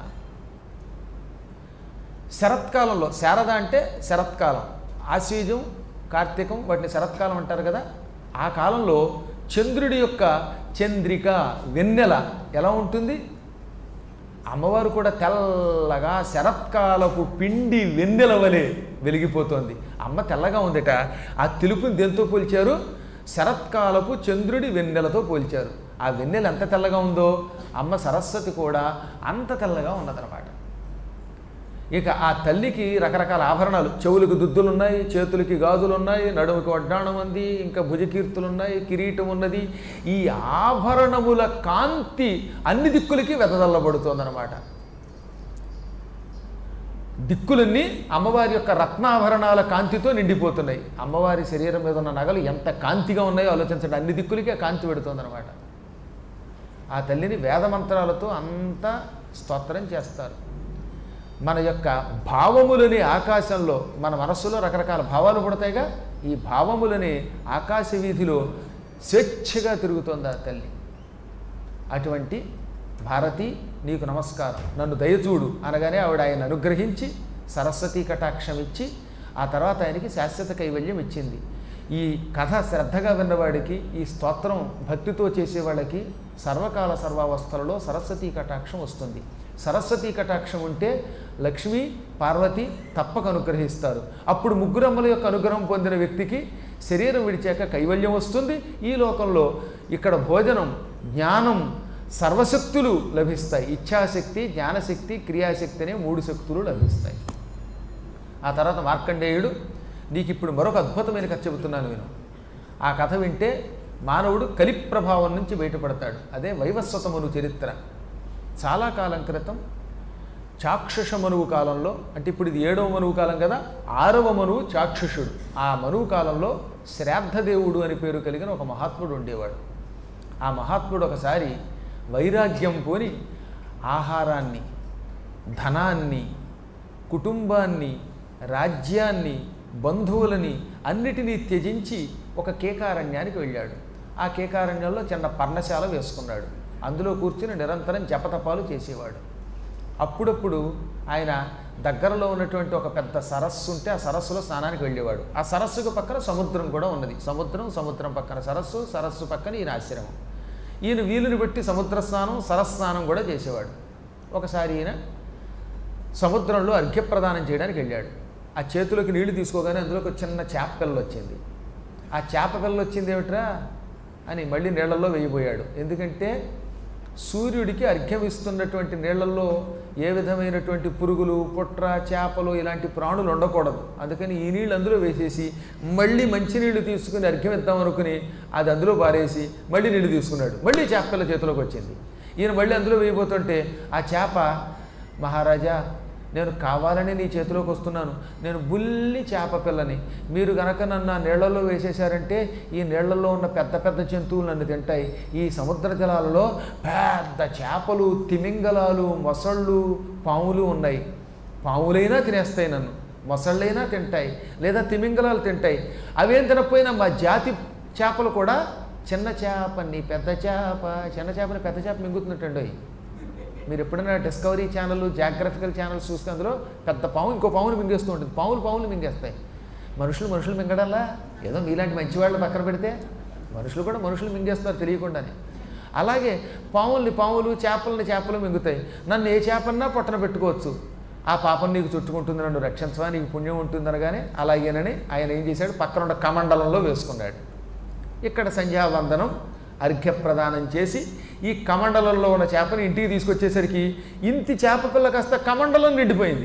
శరత్కాలంలో శారద అంటే శరత్కాలం ఆశ్వీజం కార్తీకం వాటిని శరత్కాలం అంటారు కదా ఆ కాలంలో చంద్రుడి యొక్క చంద్రిక వెన్నెల ఎలా ఉంటుంది అమ్మవారు కూడా తెల్లగా శరత్కాలపు పిండి వెన్నెల వలె వెలిగిపోతోంది అమ్మ తెల్లగా ఉందట ఆ తెలుపుని దేంతో పోల్చారు శరత్కాలపు చంద్రుడి వెన్నెలతో పోల్చారు ఆ వెన్నెల ఎంత తెల్లగా ఉందో అమ్మ సరస్వతి కూడా అంత తెల్లగా ఉన్నదన్నమాట ఇక ఆ తల్లికి రకరకాల ఆభరణాలు చెవులకు దుద్దులు ఉన్నాయి చేతులకి గాజులు ఉన్నాయి నడుముకి వడ్డాణం ఉంది ఇంకా భుజకీర్తులు ఉన్నాయి కిరీటం ఉన్నది ఈ ఆభరణముల కాంతి అన్ని దిక్కులకి వెదజల్లబడుతోందనమాట దిక్కులన్నీ అమ్మవారి యొక్క రత్నాభరణాల కాంతితో నిండిపోతున్నాయి అమ్మవారి శరీరం మీద ఉన్న నగలు ఎంత కాంతిగా ఉన్నాయో ఆలోచించండి అన్ని దిక్కులకి ఆ కాంతి పెడుతోందనమాట ఆ తల్లిని వేదమంత్రాలతో అంతా స్తోత్రం చేస్తారు మన యొక్క భావములని ఆకాశంలో మన మనస్సులో రకరకాల భావాలు పుడతాయిగా ఈ భావములని ఆకాశ వీధిలో స్వేచ్ఛగా తిరుగుతోంది ఆ తల్లి అటువంటి భారతి నీకు నమస్కారం నన్ను దయచూడు అనగానే ఆవిడ ఆయన అనుగ్రహించి సరస్వతీ కటాక్షం ఇచ్చి ఆ తర్వాత ఆయనకి శాశ్వత కైవల్యం ఇచ్చింది ఈ కథ శ్రద్ధగా విన్నవాడికి ఈ స్తోత్రం భక్తితో చేసేవాళ్ళకి సర్వకాల సర్వావస్థలలో సరస్వతీ కటాక్షం వస్తుంది సరస్వతీ కటాక్షం ఉంటే లక్ష్మి పార్వతి తప్పక అనుగ్రహిస్తారు అప్పుడు ముగ్గురమ్మల యొక్క అనుగ్రహం పొందిన వ్యక్తికి శరీరం విడిచాక కైవల్యం వస్తుంది ఈ లోకంలో ఇక్కడ భోజనం జ్ఞానం సర్వశక్తులు లభిస్తాయి ఇచ్ఛాశక్తి జ్ఞానశక్తి క్రియాశక్తి అనే మూడు శక్తులు లభిస్తాయి ఆ తర్వాత మార్కండేయుడు నీకు ఇప్పుడు మరొక అద్భుతమైన కథ చెబుతున్నాను నేను ఆ కథ వింటే మానవుడు కలి ప్రభావం నుంచి బయటపడతాడు అదే వైవస్వతమును చరిత్ర చాలా కాలం క్రితం చాక్షుష మనువు కాలంలో అంటే ఇప్పుడు ఇది ఏడవ మనువు కాలం కదా ఆరవ మనువు చాక్షుషుడు ఆ మనువు కాలంలో శ్రాద్ధదేవుడు అని పేరు కలిగిన ఒక మహాత్ముడు ఉండేవాడు ఆ మహాత్ముడు ఒకసారి వైరాగ్యం పోని ఆహారాన్ని ధనాన్ని కుటుంబాన్ని రాజ్యాన్ని బంధువులని అన్నిటినీ త్యజించి ఒక కేకారణ్యానికి వెళ్ళాడు ఆ కేకారణ్యంలో చిన్న పర్ణశాల వేసుకున్నాడు అందులో కూర్చుని నిరంతరం జపతపాలు చేసేవాడు అప్పుడప్పుడు ఆయన దగ్గరలో ఉన్నటువంటి ఒక పెద్ద సరస్సు ఉంటే ఆ సరస్సులో స్నానానికి వెళ్ళేవాడు ఆ సరస్సుకు పక్కన సముద్రం కూడా ఉన్నది సముద్రం సముద్రం పక్కన సరస్సు సరస్సు పక్కన ఈయన ఆశ్రమం ఈయన వీలుని బట్టి సముద్ర స్నానం సరస్సు స్నానం కూడా చేసేవాడు ఒకసారి ఈయన సముద్రంలో అర్ఘ్యప్రదానం చేయడానికి వెళ్ళాడు ఆ చేతిలోకి నీళ్లు తీసుకోగానే అందులో ఒక చిన్న చేప పిల్ల వచ్చింది ఆ చేప పిల్ల వచ్చింది ఏమిట్రా అని మళ్ళీ నీళ్ళల్లో వేయబోయాడు ఎందుకంటే సూర్యుడికి అర్ఘ్యం ఇస్తున్నటువంటి నీళ్లలో ఏ విధమైనటువంటి పురుగులు పుట్ర చేపలు ఇలాంటి ప్రాణులు ఉండకూడదు అందుకని ఈ నీళ్ళు అందులో వేసేసి మళ్ళీ మంచినీళ్ళు తీసుకుని అర్ఘ్యం ఇద్దాం అనుకుని అది అందులో పారేసి మళ్ళీ నీళ్ళు తీసుకున్నాడు మళ్ళీ చేప పిల్ల చేతిలోకి వచ్చింది ఈయన మళ్ళీ అందులో వేయబోతుంటే ఆ చేప మహారాజా నేను కావాలని నీ చేతిలోకి వస్తున్నాను నేను బుల్లి చేప పిల్లని మీరు గనక నన్ను ఆ నీళ్లలో వేసేశారంటే ఈ నీళ్లలో ఉన్న పెద్ద పెద్ద జంతువులు నన్ను తింటాయి ఈ సముద్ర జలాలలో పెద్ద చేపలు తిమింగలాలు మొసళ్ళు పాములు ఉన్నాయి పాములైనా తినేస్తాయి నన్ను మొసళ్ళైనా తింటాయి లేదా తిమింగలాలు తింటాయి అవేం తినకపోయినా మా జాతి చేపలు కూడా చిన్న చేపని పెద్ద చేప చిన్న చేపని పెద్ద చేప మింగుతున్నట్టండి మీరు ఎప్పుడైనా డిస్కవరీ ఛానల్ జాగ్రఫికల్ ఛానల్స్ చూస్తే అందులో పెద్ద పాము ఇంకో పాముని మింగేస్తూ ఉంటుంది పాములు పాములు మింగేస్తాయి మనుషులు మనుషులు మింగడంలా ఏదో మీలాంటి మంచి వాళ్ళు పక్కన పెడితే మనుషులు కూడా మనుషులు మింగేస్తున్నారు తెలియకుండానే అలాగే పాముల్ని పాములు చేపలని చేపలు మింగుతాయి నన్ను ఏ చేపన్నా పొట్టన పెట్టుకోవచ్చు ఆ పాపం నీకు చుట్టుకుంటుంది నన్ను రక్షించవా నీకు పుణ్యం ఉంటుంది అనగానే అలాగేనని ఆయన ఏం చేశాడు పక్కన ఉన్న కమండలంలో వేసుకున్నాడు ఇక్కడ సంధ్యావందనం అర్ఘ్య ప్రదానం చేసి ఈ కమండలంలో ఉన్న చేపని ఇంటికి తీసుకొచ్చేసరికి ఇంటి చేప పిల్ల కాస్త కమండలం నిండిపోయింది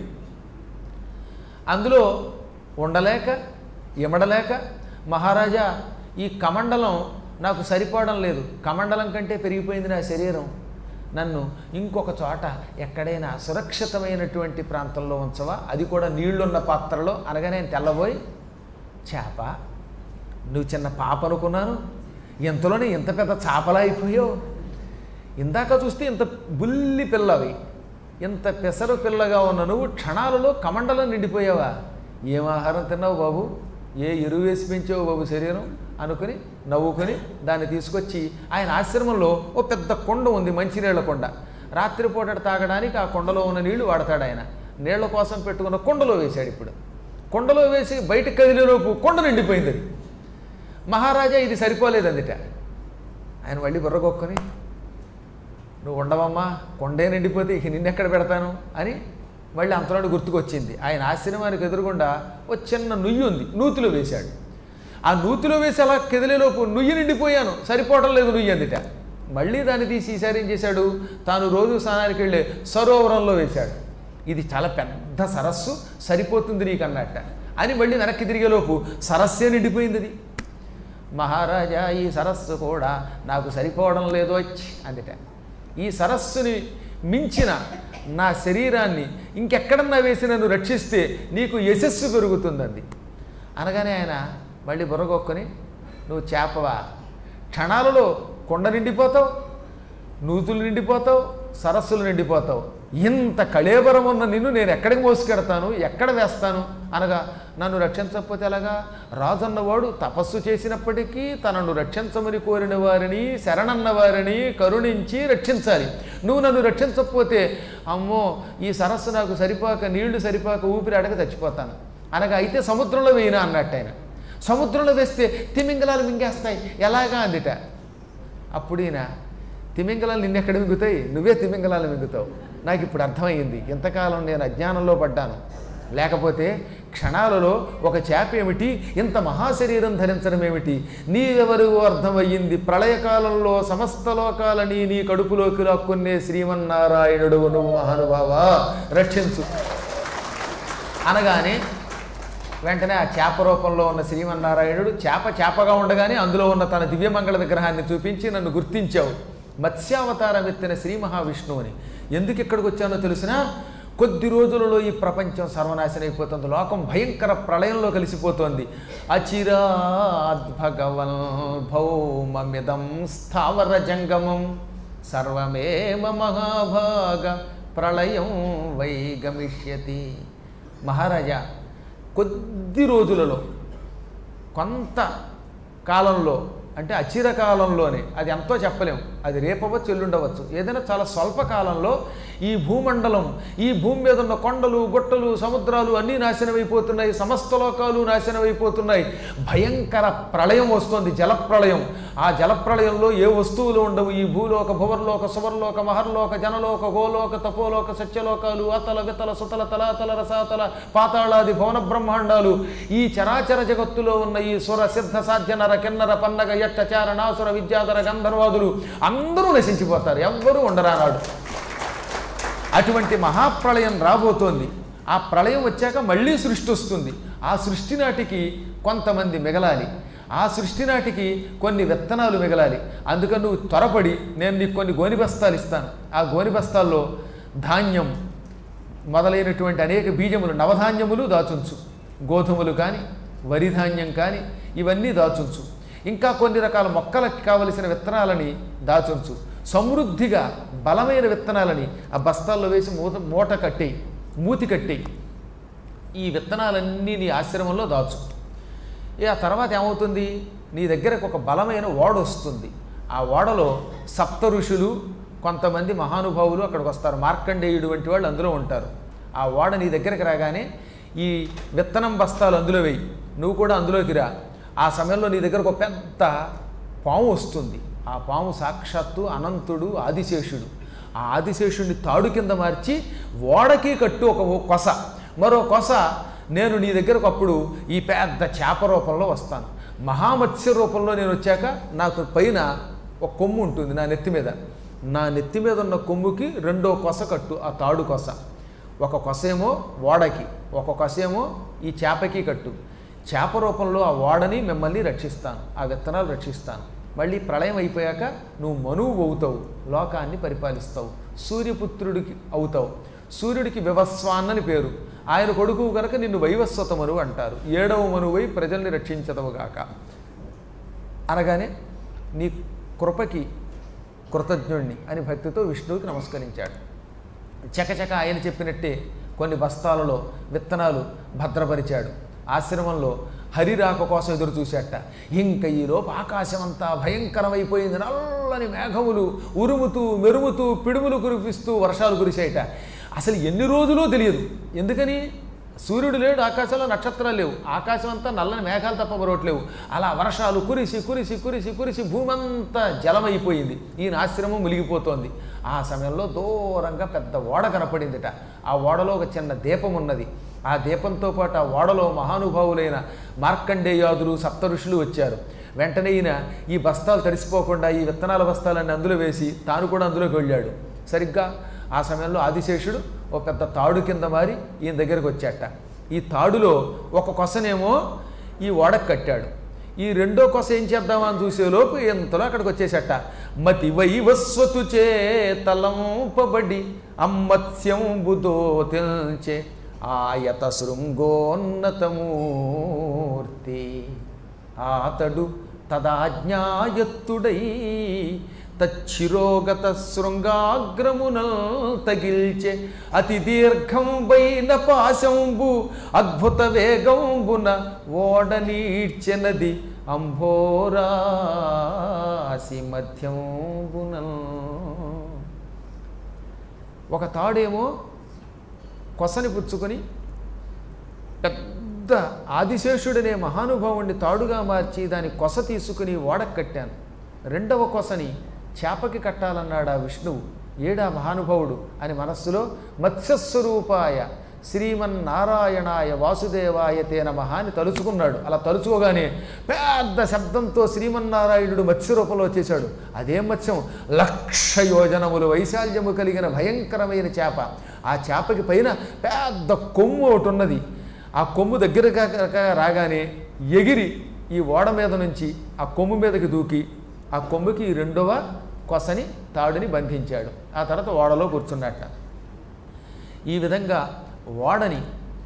అందులో ఉండలేక ఇమడలేక మహారాజా ఈ కమండలం నాకు సరిపోవడం లేదు కమండలం కంటే పెరిగిపోయింది నా శరీరం నన్ను ఇంకొక చోట ఎక్కడైనా సురక్షితమైనటువంటి ప్రాంతంలో ఉంచవా అది కూడా నీళ్లున్న పాత్రలో అనగానే నేను తెల్లబోయి చేప నువ్వు చిన్న పాప అనుకున్నాను ఇంతలోనే ఇంత పెద్ద చాపలా అయిపోయావు ఇందాక చూస్తే ఇంత బుల్లి పిల్లవి ఇంత పెసరు పిల్లగా ఉన్న నువ్వు క్షణాలలో కమండలం నిండిపోయావా ఏం ఆహారం తిన్నావు బాబు ఏ ఎరువు వేసి పెంచావు బాబు శరీరం అనుకుని నవ్వుకొని దాన్ని తీసుకొచ్చి ఆయన ఆశ్రమంలో ఓ పెద్ద కొండ ఉంది మంచినీళ్ళ కొండ రాత్రిపూట తాగడానికి ఆ కొండలో ఉన్న నీళ్లు వాడతాడు ఆయన నీళ్ల కోసం పెట్టుకున్న కొండలో వేశాడు ఇప్పుడు కొండలో వేసి బయటకు కదిలేలోపు కొండ నిండిపోయింది అది మహారాజా ఇది సరిపోలేదు అందుట ఆయన మళ్ళీ బుర్రగొక్కుని నువ్వు ఉండవమ్మా కొండే నిండిపోతే ఇక నిన్నెక్కడ పెడతాను అని మళ్ళీ అంతలోనే గుర్తుకొచ్చింది ఆయన ఆశ్రమానికి ఎదురుగుండా ఓ చిన్న నుయ్యి ఉంది నూతిలో వేశాడు ఆ నూతిలో వేసి అలా కెదిలేలోపు నుయ్యి నిండిపోయాను సరిపోవడం లేదు నుయ్యి అందుట మళ్ళీ దాన్ని తీసి ఈసారి ఏం చేశాడు తాను రోజు స్నానానికి వెళ్ళే సరోవరంలో వేశాడు ఇది చాలా పెద్ద సరస్సు సరిపోతుంది నీకు అన్నట్ట అని మళ్ళీ వెనక్కి తిరిగేలోపు సరస్సే నిండిపోయింది అది మహారాజా ఈ సరస్సు కూడా నాకు సరిపోవడం లేదో అందుట ఈ సరస్సుని మించిన నా శరీరాన్ని ఇంకెక్కడన్నా వేసి నన్ను రక్షిస్తే నీకు యశస్సు పెరుగుతుందండి అనగానే ఆయన మళ్ళీ బుర్రగొక్కుని నువ్వు చేపవా క్షణాలలో కొండ నిండిపోతావు నూతులు నిండిపోతావు సరస్సులు నిండిపోతావు ఇంత కళేబరం ఉన్న నిన్ను నేను ఎక్కడికి మోసుకెడతాను ఎక్కడ వేస్తాను అనగా నన్ను రక్షించకపోతే ఎలాగా రాజన్నవాడు తపస్సు చేసినప్పటికీ తనను రక్షించమని కోరిన వారిని శరణన్న వారిని కరుణించి రక్షించాలి నువ్వు నన్ను రక్షించకపోతే అమ్మో ఈ సరస్సు నాకు సరిపాక నీళ్లు సరిపాక ఊపిరి అడగ చచ్చిపోతాను అనగా అయితే సముద్రంలో వేయినా అన్నట్టు ఆయన సముద్రంలో వేస్తే తిమింగలాలు మింగేస్తాయి ఎలాగా అందిట అప్పుడు ఈయన తిమింగలాలు నిన్నెక్కడ మింగుతాయి నువ్వే తిమింగలాలు మింగుతావు నాకు ఇప్పుడు అర్థమైంది ఇంతకాలం నేను అజ్ఞానంలో పడ్డాను లేకపోతే క్షణాలలో ఒక చేప ఏమిటి ఇంత మహాశరీరం ధరించడం ఏమిటి నీవెవరు అర్థమయ్యింది ప్రళయకాలంలో సమస్త లోకాలని నీ కడుపులోకి లాక్కునే శ్రీమన్నారాయణుడు నువ్వు మహానుభావ రక్షించు అనగానే వెంటనే ఆ చేప రూపంలో ఉన్న శ్రీమన్నారాయణుడు చేప చేపగా ఉండగానే అందులో ఉన్న తన దివ్యమంగళ విగ్రహాన్ని చూపించి నన్ను గుర్తించావు మత్స్యావతారం ఎత్తిన శ్రీ మహావిష్ణువుని ఎందుకు ఇక్కడికి వచ్చానో తెలిసినా కొద్ది రోజులలో ఈ ప్రపంచం సర్వనాశనం అయిపోతుంది లోకం భయంకర ప్రళయంలో కలిసిపోతోంది అచిరాద్ భగవన్ భౌమమిదం స్థావర జంగమం సర్వమేవ మహాభాగ ప్రళయం వై గమిష్యతి మహారాజా కొద్ది రోజులలో కొంత కాలంలో అంటే అచిర కాలంలోనే అది ఎంతో చెప్పలేం అది రేపవచ్చు ఎల్లుండవచ్చు ఏదైనా చాలా స్వల్ప కాలంలో ఈ భూమండలం ఈ భూమి మీద ఉన్న కొండలు గుట్టలు సముద్రాలు అన్నీ నాశనం అయిపోతున్నాయి సమస్త లోకాలు నాశనం అయిపోతున్నాయి భయంకర ప్రళయం వస్తుంది జలప్రళయం ఆ జలప్రళయంలో ఏ వస్తువులు ఉండవు ఈ భూలోక భువర్లోక సువర్లోక మహర్లోక జనలోక గోలోక తపోలోక సత్యలోకాలు అతల వితల సుతల తలాతల రసాతల పాతాళాది భవన బ్రహ్మాండాలు ఈ చరాచర జగత్తులో ఉన్న ఈ సుర సిద్ధ సాధ్య నర కిన్నర పన్నగ యట్ట చారణాసుర విద్యాధర గంధర్వాదులు అందరూ నశించిపోతారు ఎవ్వరూ ఉండరానాడు అటువంటి మహాప్రళయం రాబోతోంది ఆ ప్రళయం వచ్చాక మళ్ళీ సృష్టి వస్తుంది ఆ సృష్టి నాటికి కొంతమంది మిగలాలి ఆ సృష్టి నాటికి కొన్ని విత్తనాలు మిగలాలి అందుకని నువ్వు త్వరపడి నేను నీకు కొన్ని గోని బస్తాలు ఇస్తాను ఆ గోని బస్తాల్లో ధాన్యం మొదలైనటువంటి అనేక బీజములు నవధాన్యములు దాచుంచు గోధుమలు కానీ వరి ధాన్యం కానీ ఇవన్నీ దాచుంచు ఇంకా కొన్ని రకాల మొక్కలకు కావలసిన విత్తనాలని దాచుంచు సమృద్ధిగా బలమైన విత్తనాలని ఆ బస్తాల్లో వేసి మూత మూట కట్టేయి మూతి కట్టేయి ఈ విత్తనాలన్నీ నీ ఆశ్రమంలో దాచు ఇక ఆ తర్వాత ఏమవుతుంది నీ దగ్గరకు ఒక బలమైన ఓడ వస్తుంది ఆ ఓడలో సప్త ఋషులు కొంతమంది మహానుభావులు అక్కడికి వస్తారు మార్కండేయుడు వంటి వాళ్ళు అందులో ఉంటారు ఆ ఓడ నీ దగ్గరికి రాగానే ఈ విత్తనం బస్తాలు అందులో వేయి నువ్వు కూడా అందులోకి రా ఆ సమయంలో నీ దగ్గరకు ఒక పెద్ద పాము వస్తుంది ఆ పాము సాక్షాత్తు అనంతుడు ఆదిశేషుడు ఆ ఆదిశేషుడిని తాడు కింద మార్చి ఓడకి కట్టు ఒక కొస మరో కొస నేను నీ దగ్గరకు అప్పుడు ఈ పెద్ద చేప రూపంలో వస్తాను మహామత్స్య రూపంలో నేను వచ్చాక నాకు పైన ఒక కొమ్ము ఉంటుంది నా నెత్తి మీద నా నెత్తి మీద ఉన్న కొమ్ముకి రెండో కొస కట్టు ఆ తాడు కొస ఒక కొసేమో ఓడకి ఒక కొసేమో ఈ చేపకి కట్టు చేప రూపంలో ఆ ఓడని మిమ్మల్ని రక్షిస్తాను ఆ విత్తనాలు రక్షిస్తాను మళ్ళీ ప్రళయం అయిపోయాక నువ్వు మనువు అవుతావు లోకాన్ని పరిపాలిస్తావు సూర్యపుత్రుడికి అవుతావు సూర్యుడికి వివస్వాన్ అని పేరు ఆయన కొడుకు కనుక నిన్ను వైవస్వత మనువు అంటారు ఏడవ మనువై ప్రజల్ని రక్షించదవుగాక అనగానే నీ కృపకి కృతజ్ఞుణ్ణి అని భక్తితో విష్ణువుకి నమస్కరించాడు చకచక ఆయన చెప్పినట్టే కొన్ని బస్తాలలో విత్తనాలు భద్రపరిచాడు ఆశ్రమంలో హరిరాక కోసం ఎదురు చూశాట ఇంక ఈలోపు ఆకాశం అంతా భయంకరమైపోయింది నల్లని మేఘములు ఉరుముతూ మెరుముతూ పిడుములు కురిపిస్తూ వర్షాలు కురిశాయట అసలు ఎన్ని రోజులో తెలియదు ఎందుకని సూర్యుడు లేడు ఆకాశంలో నక్షత్రాలు లేవు ఆకాశం అంతా నల్లని మేఘాలు తప్ప మరొకట్లేవు అలా వర్షాలు కురిసి కురిసి కురిసి కురిసి భూమి అంతా జలమైపోయింది ఈయన ఆశ్రమం మునిగిపోతోంది ఆ సమయంలో దూరంగా పెద్ద ఓడ కనపడిందిట ఆ ఓడలో ఒక చిన్న దీపం ఉన్నది ఆ దీపంతో పాటు ఆ ఓడలో మహానుభావులైన మార్కండేయాదులు సప్త ఋషులు వచ్చారు వెంటనే ఈయన ఈ బస్తాలు తడిసిపోకుండా ఈ విత్తనాల బస్తాలన్నీ అందులో వేసి తాను కూడా అందులోకి వెళ్ళాడు సరిగ్గా ఆ సమయంలో ఆదిశేషుడు ఒక పెద్ద తాడు కింద మారి ఈయన దగ్గరికి వచ్చాట ఈ తాడులో ఒక కొసనేమో ఈ ఓడకు కట్టాడు ఈ రెండో కొస ఏం చేద్దామా అని చూసేలోపు ఎంతలో అక్కడికి వచ్చేసట మతి వైవస్వతు చే తలంపబడి అమ్మత్స్యంబుతో తెల్చే ఆయత శృంగోన్నతమూర్తి ఆతడు తదాజ్ఞాయత్తుడై తచ్చిరోగత శృంగాగ్రమునల్ తగిల్చే అతి దీర్ఘం వైన పాశంబు అద్భుత వేగంబున ఓడనీడ్చెనది అంభోరాసి మధ్యంబునల్ ఒక తాడేమో కొసని పుచ్చుకొని పెద్ద ఆదిశేషుడనే మహానుభావుణ్ణి తాడుగా మార్చి దాని కొస తీసుకుని ఓడకు కట్టాను రెండవ కొసని చేపకి కట్టాలన్నాడు ఆ విష్ణువు ఏడా మహానుభావుడు అని మనస్సులో మత్స్యస్వరూపాయ శ్రీమన్నారాయణాయ వాసుదేవాయ తే నమః అని తలుచుకున్నాడు అలా తలుచుకోగానే పెద్ద శబ్దంతో శ్రీమన్నారాయణుడు మత్స్య రూపంలో వచ్చేశాడు అదే మత్స్యం లక్ష యోజనములు వైశాల్యము కలిగిన భయంకరమైన చేప ఆ చేపకి పైన పెద్ద కొమ్ము ఒకటి ఉన్నది ఆ కొమ్ము దగ్గరగా రాగానే ఎగిరి ఈ ఓడ మీద నుంచి ఆ కొమ్ము మీదకి దూకి ఆ కొమ్ముకి ఈ రెండవ కొసని తాడుని బంధించాడు ఆ తర్వాత ఓడలో కూర్చున్నట్ట ఈ విధంగా ఓడని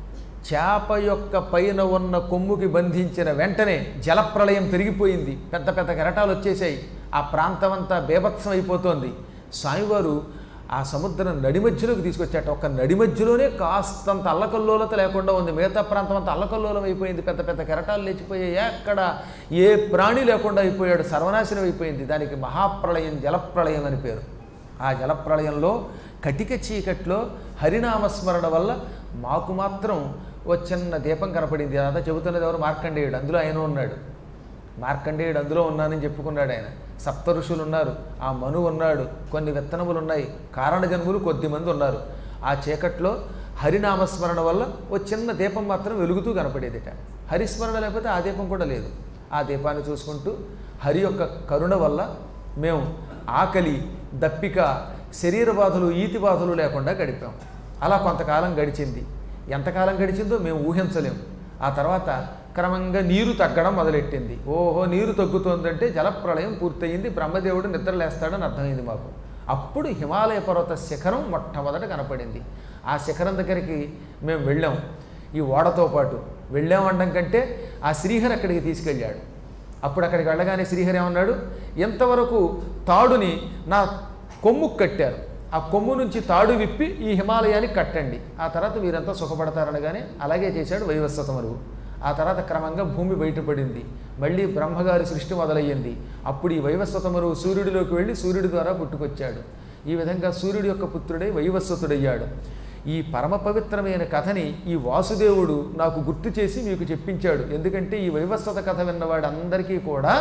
చేప యొక్క పైన ఉన్న కొమ్ముకి బంధించిన వెంటనే జలప్రళయం పెరిగిపోయింది పెద్ద పెద్ద కెరటాలు వచ్చేసాయి ఆ ప్రాంతం అంతా బేభత్సం అయిపోతోంది స్వామివారు ఆ సముద్రం నడిమధ్యలోకి తీసుకొచ్చాట ఒక నడిమధ్యలోనే కాస్తంత అల్లకల్లోలత లేకుండా ఉంది మిగతా ప్రాంతం అంతా అల్లకల్లోలం అయిపోయింది పెద్ద పెద్ద కెరటాలు లేచిపోయాయి ఎక్కడ ఏ ప్రాణి లేకుండా అయిపోయాడు సర్వనాశనం అయిపోయింది దానికి మహాప్రళయం జలప్రళయం అని పేరు ఆ జలప్రళయంలో కటిక చీకట్లో హరినామస్మరణ వల్ల మాకు మాత్రం ఓ చిన్న దీపం కనపడింది అదంతా చెబుతున్నది ఎవరు మార్కండేయుడు అందులో ఆయన ఉన్నాడు మార్కండేయుడు అందులో ఉన్నానని చెప్పుకున్నాడు ఆయన సప్త ఋషులు ఉన్నారు ఆ మను ఉన్నాడు కొన్ని విత్తనములు ఉన్నాయి కారణ జన్ములు కొద్దిమంది ఉన్నారు ఆ చీకట్లో హరినామస్మరణ వల్ల ఓ చిన్న దీపం మాత్రం వెలుగుతూ కనపడేదిట హరిస్మరణ లేకపోతే ఆ దీపం కూడా లేదు ఆ దీపాన్ని చూసుకుంటూ హరి యొక్క కరుణ వల్ల మేము ఆకలి దప్పిక శరీర బాధలు ఈతి బాధలు లేకుండా గడిపాం అలా కొంతకాలం గడిచింది ఎంతకాలం గడిచిందో మేము ఊహించలేము ఆ తర్వాత క్రమంగా నీరు తగ్గడం మొదలెట్టింది ఓహో నీరు తగ్గుతోందంటే జలప్రళయం పూర్తయింది బ్రహ్మదేవుడు నిద్రలేస్తాడని అర్థమైంది మాకు అప్పుడు హిమాలయ పర్వత శిఖరం మొట్టమొదట కనపడింది ఆ శిఖరం దగ్గరికి మేము వెళ్ళాం ఈ ఓడతో పాటు వెళ్ళామనడం కంటే ఆ శ్రీహరి అక్కడికి తీసుకెళ్ళాడు అప్పుడు అక్కడికి వెళ్ళగానే శ్రీహరి ఏమన్నాడు ఎంతవరకు తాడుని నా కొమ్ముకు కట్టారు ఆ కొమ్ము నుంచి తాడు విప్పి ఈ హిమాలయానికి కట్టండి ఆ తర్వాత వీరంతా సుఖపడతారనగానే అలాగే చేశాడు వైవస్వతమరువు ఆ తర్వాత క్రమంగా భూమి బయటపడింది మళ్ళీ బ్రహ్మగారి సృష్టి మొదలయ్యింది అప్పుడు ఈ వైవస్వతమరువు సూర్యుడిలోకి వెళ్ళి సూర్యుడి ద్వారా పుట్టుకొచ్చాడు ఈ విధంగా సూర్యుడి యొక్క పుత్రుడై వైవస్వతుడయ్యాడు ఈ పరమ పవిత్రమైన కథని ఈ వాసుదేవుడు నాకు గుర్తు చేసి మీకు చెప్పించాడు ఎందుకంటే ఈ వైవస్వత కథ విన్నవాడు అందరికీ కూడా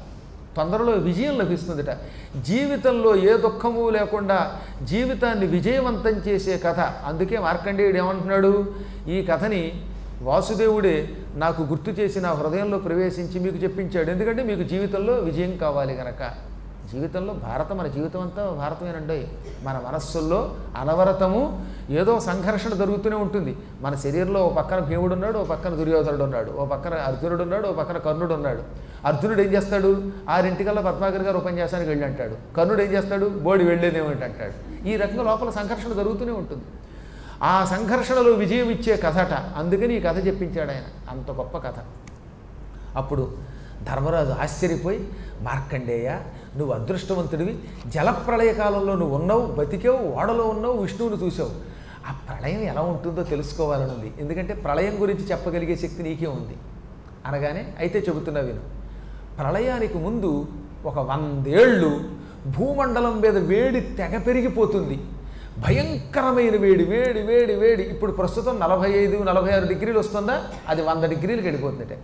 తొందరలో విజయం లభిస్తుందట జీవితంలో ఏ దుఃఖము లేకుండా జీవితాన్ని విజయవంతం చేసే కథ అందుకే మార్కండేయుడు ఏమంటున్నాడు ఈ కథని వాసుదేవుడే నాకు గుర్తు చేసి నా హృదయంలో ప్రవేశించి మీకు చెప్పించాడు ఎందుకంటే మీకు జీవితంలో విజయం కావాలి గనక జీవితంలో భారతం మన జీవితం అంతా భారతమేనండి మన మనస్సుల్లో అనవరతము ఏదో సంఘర్షణ జరుగుతూనే ఉంటుంది మన శరీరంలో ఓ పక్కన భీముడు ఉన్నాడు ఓ పక్కన దుర్యోధనుడు ఉన్నాడు ఓ పక్కన అర్జునుడు ఉన్నాడు ఓ పక్కన కర్ణుడు ఉన్నాడు అర్జునుడు ఏం చేస్తాడు ఆరింటికల్లా పద్మాకర్ గారు ఉపన్యాసానికి వెళ్ళి అంటాడు కర్ణుడు ఏం చేస్తాడు బోడి వెళ్ళేదేమిటి అంటాడు ఈ రకంగా లోపల సంఘర్షణ జరుగుతూనే ఉంటుంది ఆ సంఘర్షణలో విజయం ఇచ్చే కథట అందుకని ఈ కథ చెప్పించాడు ఆయన అంత గొప్ప కథ అప్పుడు ధర్మరాజు ఆశ్చర్యపోయి మార్కండేయ నువ్వు అదృష్టవంతుడివి జలప్రళయ కాలంలో నువ్వు ఉన్నావు బతికావు ఓడలో ఉన్నావు విష్ణువుని చూసావు ఆ ప్రళయం ఎలా ఉంటుందో తెలుసుకోవాలని ఉంది ఎందుకంటే ప్రళయం గురించి చెప్పగలిగే శక్తి నీకే ఉంది అనగానే అయితే చెబుతున్నా విను ప్రళయానికి ముందు ఒక వందేళ్ళు భూమండలం మీద వేడి తెగ పెరిగిపోతుంది భయంకరమైన వేడి వేడి వేడి వేడి ఇప్పుడు ప్రస్తుతం నలభై ఐదు నలభై ఆరు డిగ్రీలు వస్తుందా అది వంద డిగ్రీలకు వెళ్ళిపోతుందట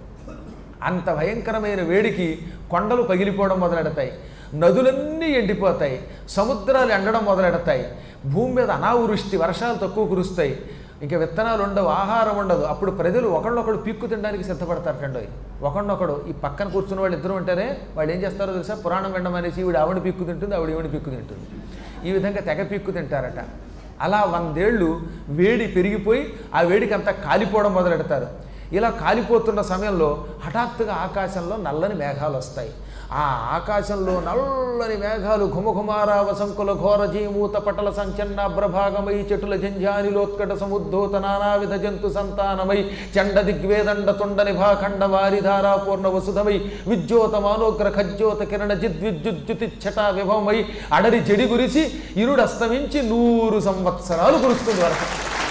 అంత భయంకరమైన వేడికి కొండలు పగిలిపోవడం మొదలెడతాయి నదులన్నీ ఎండిపోతాయి సముద్రాలు ఎండడం మొదలెడతాయి భూమి మీద అనావృష్టి వర్షాలు తక్కువ కురుస్తాయి ఇంకా విత్తనాలు ఉండవు ఆహారం ఉండదు అప్పుడు ప్రజలు ఒకళ్ళొకడు పీక్కు తినడానికి సిద్ధపడతారటండి ఒకళ్ళొకడు ఈ పక్కన కూర్చున్న వాళ్ళు ఇద్దరు ఉంటారే వాళ్ళు ఏం చేస్తారో తెలుసా పురాణం వినడం అనేసి ఈవిడ ఆవిడ పీక్కు తింటుంది ఆవిడ ఈవిడ పీక్కు తింటుంది ఈ విధంగా తెగ పీక్కు తింటారట అలా వందేళ్ళు వేడి పెరిగిపోయి ఆ వేడికి అంతా కాలిపోవడం మొదలెడతారు ఇలా కాలిపోతున్న సమయంలో హఠాత్తుగా ఆకాశంలో నల్లని మేఘాలు వస్తాయి ఆ ఆకాశంలో నల్లని మేఘాలు ఘుమఘుమారావ సంకుల ఘోర జీమూత పటల సంచన్నాభ్రభాగమై చెటుల జంఝానిలోత్కట సముద్ధోత నానావిధ జంతు సంతానమై చండ దిగ్వేదండ తొండ నిభాఖండ వారిధారా పూర్ణ వసుధమై విద్యోత మానోగ్ర ఖజ్యోత కిరణ జిద్విద్యుద్యుతి ఛటా విభవమై అడరి జడి గురిసి ఇరుడు అస్తమించి నూరు సంవత్సరాలు కురుస్తుంది వరకు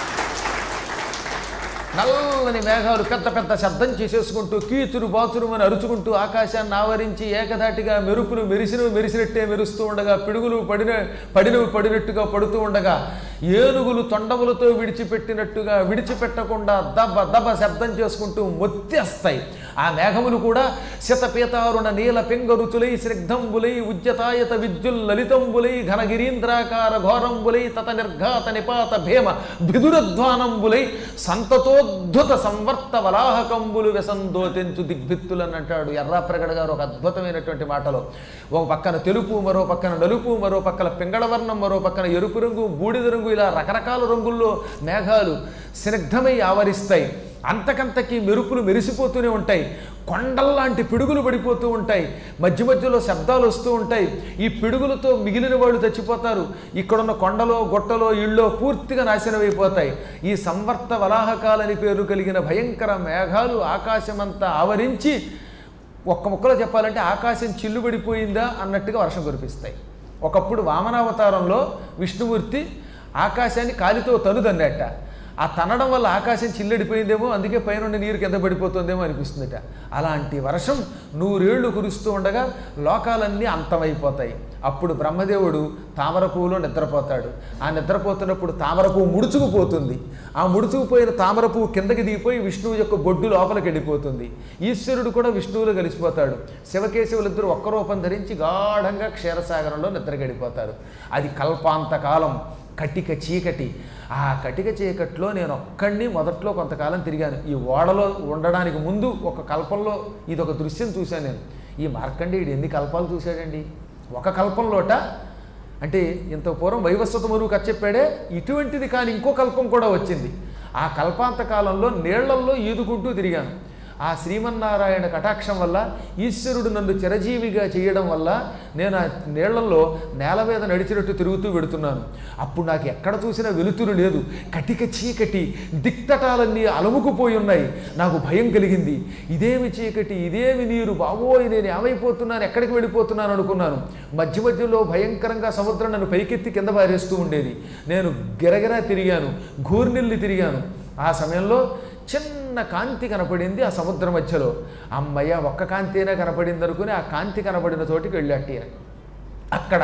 నల్లని మేఘాలు పెద్ద పెద్ద శబ్దం చేసేసుకుంటూ కీచురు బాచురు అని అరుచుకుంటూ ఆకాశాన్ని ఆవరించి ఏకధాటిగా మెరుపులు మెరిసినవి మెరిసినట్టే మెరుస్తూ ఉండగా పిడుగులు పడిన పడినవి పడినట్టుగా పడుతూ ఉండగా ఏనుగులు తొండములతో విడిచిపెట్టినట్టుగా విడిచిపెట్టకుండా దబ దబ శబ్దం చేసుకుంటూ మొత్తేస్తాయి ఆ మేఘములు కూడా శతపీతారుణ నీల పెంగరుచులై స్నిగ్ధంబులై ఉద్యతాయత విద్యుల్ లలితంబులై ఘనగిరీంద్రాకార ఘోరంబులై తత నిర్ఘాత నిపాత భేమ బిదురధ్వానంబులై సంతతోద్ధుత సంవర్త వలాహకంబులు వ్యసందోతెంచు దిగ్భిత్తులని అంటాడు ఎర్రాప్రగడ గారు ఒక అద్భుతమైనటువంటి మాటలో ఒక పక్కన తెలుపు మరో పక్కన నలుపు మరో పక్కన పింగళవర్ణం మరో పక్కన ఎరుపు రంగు బూడిద రంగు ఇలా రకరకాల రంగుల్లో మేఘాలు స్నిగ్ధమై ఆవరిస్తాయి అంతకంతకి మెరుపులు మెరిసిపోతూనే ఉంటాయి కొండల్లాంటి పిడుగులు పడిపోతూ ఉంటాయి మధ్య మధ్యలో శబ్దాలు వస్తూ ఉంటాయి ఈ పిడుగులతో మిగిలిన వాళ్ళు చచ్చిపోతారు ఇక్కడున్న కొండలో గొట్టలో ఇళ్ళో పూర్తిగా నాశనమైపోతాయి ఈ సంవర్త వలాహకాలని పేరు కలిగిన భయంకర మేఘాలు ఆకాశమంతా ఆవరించి ఒక్క ముక్కలో చెప్పాలంటే ఆకాశం చిల్లుబడిపోయిందా అన్నట్టుగా వర్షం కురిపిస్తాయి ఒకప్పుడు వామనావతారంలో విష్ణుమూర్తి ఆకాశాన్ని కాలితో తనుదన్నట్ట ఆ తనడం వల్ల ఆకాశం చిల్లడిపోయిందేమో అందుకే పైనుండి నీరు కింద పడిపోతుందేమో అనిపిస్తుందట అలాంటి వర్షం నూరేళ్లు కురుస్తూ ఉండగా లోకాలన్నీ అంతమైపోతాయి అప్పుడు బ్రహ్మదేవుడు తామర పువ్వులో నిద్రపోతాడు ఆ నిద్రపోతున్నప్పుడు తామర పువ్వు ముడుచుకుపోతుంది ఆ ముడుచుకుపోయిన తామర పువ్వు కిందకి దిగిపోయి విష్ణువు యొక్క బొడ్డు లోపలికి వెళ్ళిపోతుంది ఈశ్వరుడు కూడా విష్ణువులో కలిసిపోతాడు శివకేశవులిద్దరూ ఒక్క రూపం ధరించి గాఢంగా క్షీరసాగరంలో నిద్రగడిపోతారు అది కల్పాంతకాలం కటిక చీకటి ఆ కటిక చీకట్లో నేను ఒక్కడిని మొదట్లో కొంతకాలం తిరిగాను ఈ ఓడలో ఉండడానికి ముందు ఒక కల్పంలో ఇది ఒక దృశ్యం చూశాను నేను ఈ మార్కండేయుడు ఎన్ని కల్పాలు చూశాడండి ఒక కల్పంలోట అంటే ఇంత పూర్వం వైవస్వత మరువు కథ చెప్పాడే ఇటువంటిది కానీ ఇంకో కల్పం కూడా వచ్చింది ఆ కల్పాంత కాలంలో నీళ్లల్లో ఈదుకుంటూ తిరిగాను ఆ శ్రీమన్నారాయణ కటాక్షం వల్ల ఈశ్వరుడు నన్ను చిరజీవిగా చేయడం వల్ల నేను ఆ నీళ్లలో నేల మీద నడిచినట్టు తిరుగుతూ వెడుతున్నాను అప్పుడు నాకు ఎక్కడ చూసినా వెలుతురు లేదు కటిక చీకటి దిక్తటాలన్నీ అలముకుపోయి ఉన్నాయి నాకు భయం కలిగింది ఇదేమి చీకటి ఇదేమి నీరు బాబోయ్ నేను ఏమైపోతున్నాను ఎక్కడికి వెళ్ళిపోతున్నాను అనుకున్నాను మధ్య మధ్యలో భయంకరంగా సముద్రం నన్ను పైకెత్తి కింద పారేస్తూ ఉండేది నేను గిరగిరా తిరిగాను ఘూర్నిల్లి తిరిగాను ఆ సమయంలో చిన్న కాంతి కనపడింది ఆ సముద్రం మధ్యలో అమ్మయ్య ఒక్క కాంతి అయినా కనపడింది అనుకుని ఆ కాంతి కనపడిన చోటికి వెళ్ళాటి ఈయన. అక్కడ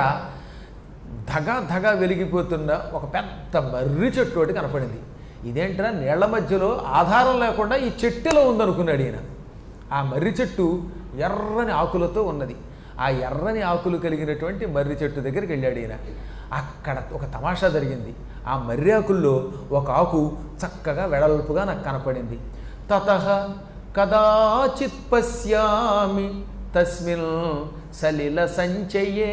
ధగ ధగ వెలిగిపోతున్న ఒక పెద్ద మర్రి చెట్టు ఒకటి కనపడింది ఇదేంటరా నీళ్ల మధ్యలో ఆధారం లేకుండా ఈ చెట్టులో ఉందనుకున్నాడు ఈయన ఆ మర్రి చెట్టు ఎర్రని ఆకులతో ఉన్నది ఆ ఎర్రని ఆకులు కలిగినటువంటి మర్రి చెట్టు దగ్గరికి వెళ్ళాడు ఈయన అక్కడ ఒక తమాషా జరిగింది ఆ మర్రి ఆకుల్లో ఒక ఆకు చక్కగా వెడల్పుగా నాకు కనపడింది తత కదాచిత్ పశ్యామి తస్మిన్ సలిల సంచయే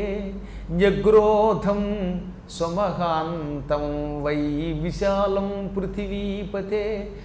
న్యగ్రోధం స్వమహాంతం వై విశాలం పృథివీపతే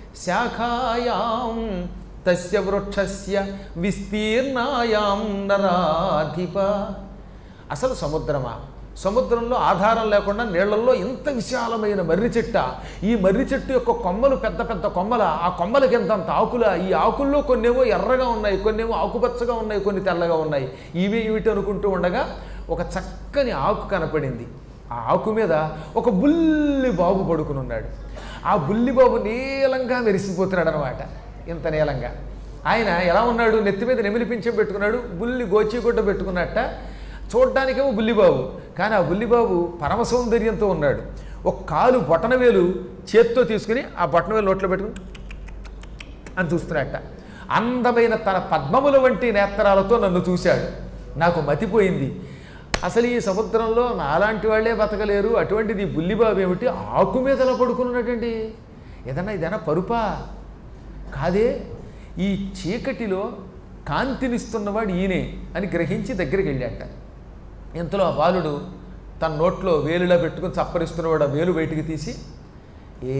శాఖాయాం తస్య వృక్షస్య విస్తీర్ణాయాం నరాధిప అసలు సముద్రమా సముద్రంలో ఆధారం లేకుండా నీళ్లలో ఇంత విశాలమైన మర్రి చెట్ట ఈ మర్రి చెట్టు యొక్క కొమ్మలు పెద్ద పెద్ద కొమ్మల ఆ కొమ్మలకి ఎంతంత ఆకుల ఈ ఆకుల్లో కొన్నేమో ఎర్రగా ఉన్నాయి కొన్నేమో ఆకుపచ్చగా ఉన్నాయి కొన్ని తెల్లగా ఉన్నాయి ఇవి ఇవిటి అనుకుంటూ ఉండగా ఒక చక్కని ఆకు కనపడింది ఆ ఆకు మీద ఒక బుల్లి బాబు పడుకుని ఉన్నాడు ఆ బుల్లి బాబు నీలంగా మెరిసిపోతున్నాడు అనమాట ఇంత నీలంగా ఆయన ఎలా ఉన్నాడు నెత్తి మీద నెమిలి పింఛం పెట్టుకున్నాడు బుల్లి గోచిగుడ్డ పెట్టుకున్నట్ట చూడ్డానికేమో బుల్లిబాబు కానీ ఆ బుల్లిబాబు పరమ సౌందర్యంతో ఉన్నాడు ఒక కాలు బొటనవేలు చేత్తో తీసుకుని ఆ బొటనవేలు నోట్లో పెట్టుకుని అని చూస్తున్నట్ట అందమైన తన పద్మముల వంటి నేత్రాలతో నన్ను చూశాడు నాకు మతిపోయింది అసలు ఈ సముద్రంలో నాలాంటి వాళ్ళే బతకలేరు అటువంటిది ఈ బుల్లిబాబు ఏమిటి ఆకు మీద ఎలా పడుకున్నట్టండి ఏదన్నా ఇదన్నా పరుపా కాదే ఈ చీకటిలో కాంతినిస్తున్నవాడు ఈయనే అని గ్రహించి దగ్గరికి వెళ్ళాట ఇంతలో ఆ బాలుడు తన నోట్లో వేలులా పెట్టుకుని చప్పరిస్తున్నవాడు ఆ వేలు బయటికి తీసి ఏ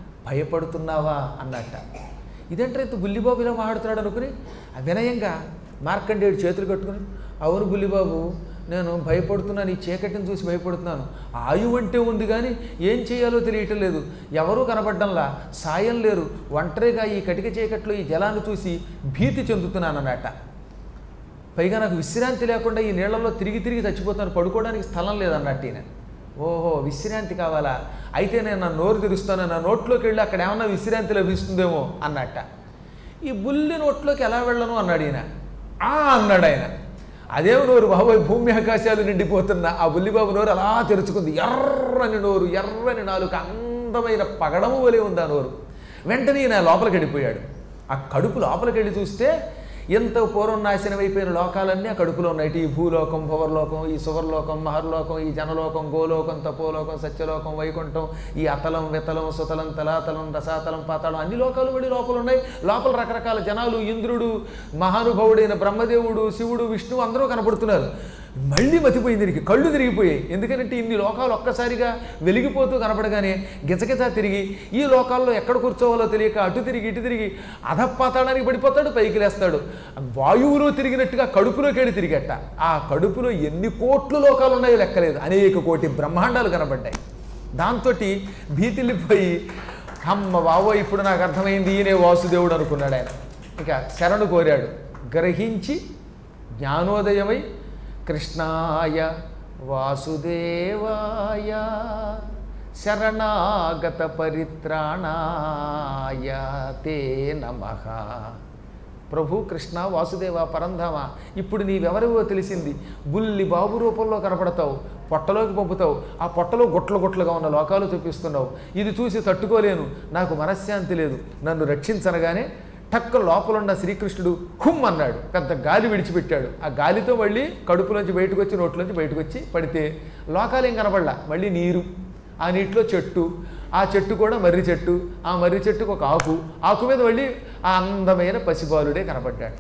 భయపడుతున్నావా అన్నట్ట ఇదేంటే ఇంత బుల్లిబాబు ఇలా మాట్లాడుతున్నాడు అనుకుని ఆ వినయంగా మార్కండేయుడు చేతులు కట్టుకుని అవును బుల్లిబాబు నేను భయపడుతున్నాను ఈ చీకటిని చూసి భయపడుతున్నాను ఆయువు అంటే ఉంది కానీ ఏం చేయాలో తెలియటం లేదు ఎవరూ కనపడ్డంలా సాయం లేరు ఒంటరిగా ఈ కటిక చీకట్లో ఈ జలాన్ని చూసి భీతి చెందుతున్నాను అన్నట పైగా నాకు విశ్రాంతి లేకుండా ఈ నీళ్లలో తిరిగి తిరిగి చచ్చిపోతాను పడుకోవడానికి స్థలం లేదన్నట్టు ఈయన ఓహో విశ్రాంతి కావాలా అయితే నేను నా నోరు తెరుస్తాను నా నోట్లోకి వెళ్ళి అక్కడ ఏమన్నా విశ్రాంతి లభిస్తుందేమో అన్నట్ట ఈ బుల్లి నోట్లోకి ఎలా వెళ్ళను అన్నాడు ఈయన ఆ అన్నాడు ఆయన అదేం నోరు బాబోయ్ భూమి ఆకాశాలు నిండిపోతున్న ఆ బుల్లిబాబు నోరు అలా తెరుచుకుంది ఎర్రని నోరు ఎర్రని నాలుక అందమైన పగడము వలె ఉంది ఆ నోరు వెంటనే ఈయన లోపలికి వెళ్ళిపోయాడు ఆ కడుపు లోపలికి వెళ్ళి చూస్తే ఎంత పూర్వం నాశనం అయిపోయిన లోకాలన్నీ ఆ కడుపులో ఉన్నాయి ఈ భూలోకం భువర్లోకం ఈ సువర్లోకం మహర్లోకం ఈ జనలోకం గోలోకం తపోలోకం సత్యలోకం వైకుంఠం ఈ అతలం వితలం సుతలం తలాతలం రసాతలం పాతాళం అన్ని లోకాలు కూడా లోపల ఉన్నాయి లోపల రకరకాల జనాలు ఇంద్రుడు మహానుభావుడైన బ్రహ్మదేవుడు శివుడు విష్ణువు అందరూ కనపడుతున్నారు మళ్ళీ మతిపోయింది దీనికి కళ్ళు తిరిగిపోయాయి ఎందుకంటే ఇన్ని లోకాలు ఒక్కసారిగా వెలిగిపోతూ కనపడగానే గిచగిచ తిరిగి ఈ లోకాల్లో ఎక్కడ కూర్చోవాలో తెలియక అటు తిరిగి ఇటు తిరిగి అధపాతాడానికి పడిపోతాడు పైకి లేస్తాడు వాయువులో తిరిగినట్టుగా కడుపులోకి వెళ్ళి తిరిగట ఆ కడుపులో ఎన్ని కోట్లు లోకాలు ఉన్నాయో లెక్కలేదు అనేక కోటి బ్రహ్మాండాలు కనబడ్డాయి దాంతో భీతిల్లిపోయి అమ్మ బావో ఇప్పుడు నాకు అర్థమైంది ఈయనే వాసుదేవుడు అనుకున్నాడు ఆయన ఇక శరణు కోరాడు గ్రహించి జ్ఞానోదయమై కృష్ణాయ వాసుదేవాయ శరణాగత పరిత్రాణాయ తే నమః ప్రభు కృష్ణ వాసుదేవ పరంధామ ఇప్పుడు నీవెవరివో తెలిసింది బుల్లి బాబు రూపంలో కనపడతావు పొట్టలోకి పంపుతావు ఆ పొట్టలో గుట్లు గుట్లుగా ఉన్న లోకాలు చూపిస్తున్నావు ఇది చూసి తట్టుకోలేను నాకు మనశ్శాంతి లేదు నన్ను రక్షించనగానే టక్క లోపలున్న శ్రీకృష్ణుడు హుమ్ అన్నాడు పెద్ద గాలి విడిచిపెట్టాడు ఆ గాలితో మళ్ళీ కడుపులోంచి బయటకు వచ్చి నోట్లోంచి బయటకు వచ్చి పడితే లోకాలు ఏం కనపడలా మళ్ళీ నీరు ఆ నీటిలో చెట్టు ఆ చెట్టు కూడా మర్రి చెట్టు ఆ మర్రి చెట్టుకు ఒక ఆకు ఆకు మీద మళ్ళీ ఆ అందమైన పసిబాలుడే కనపడ్డాడు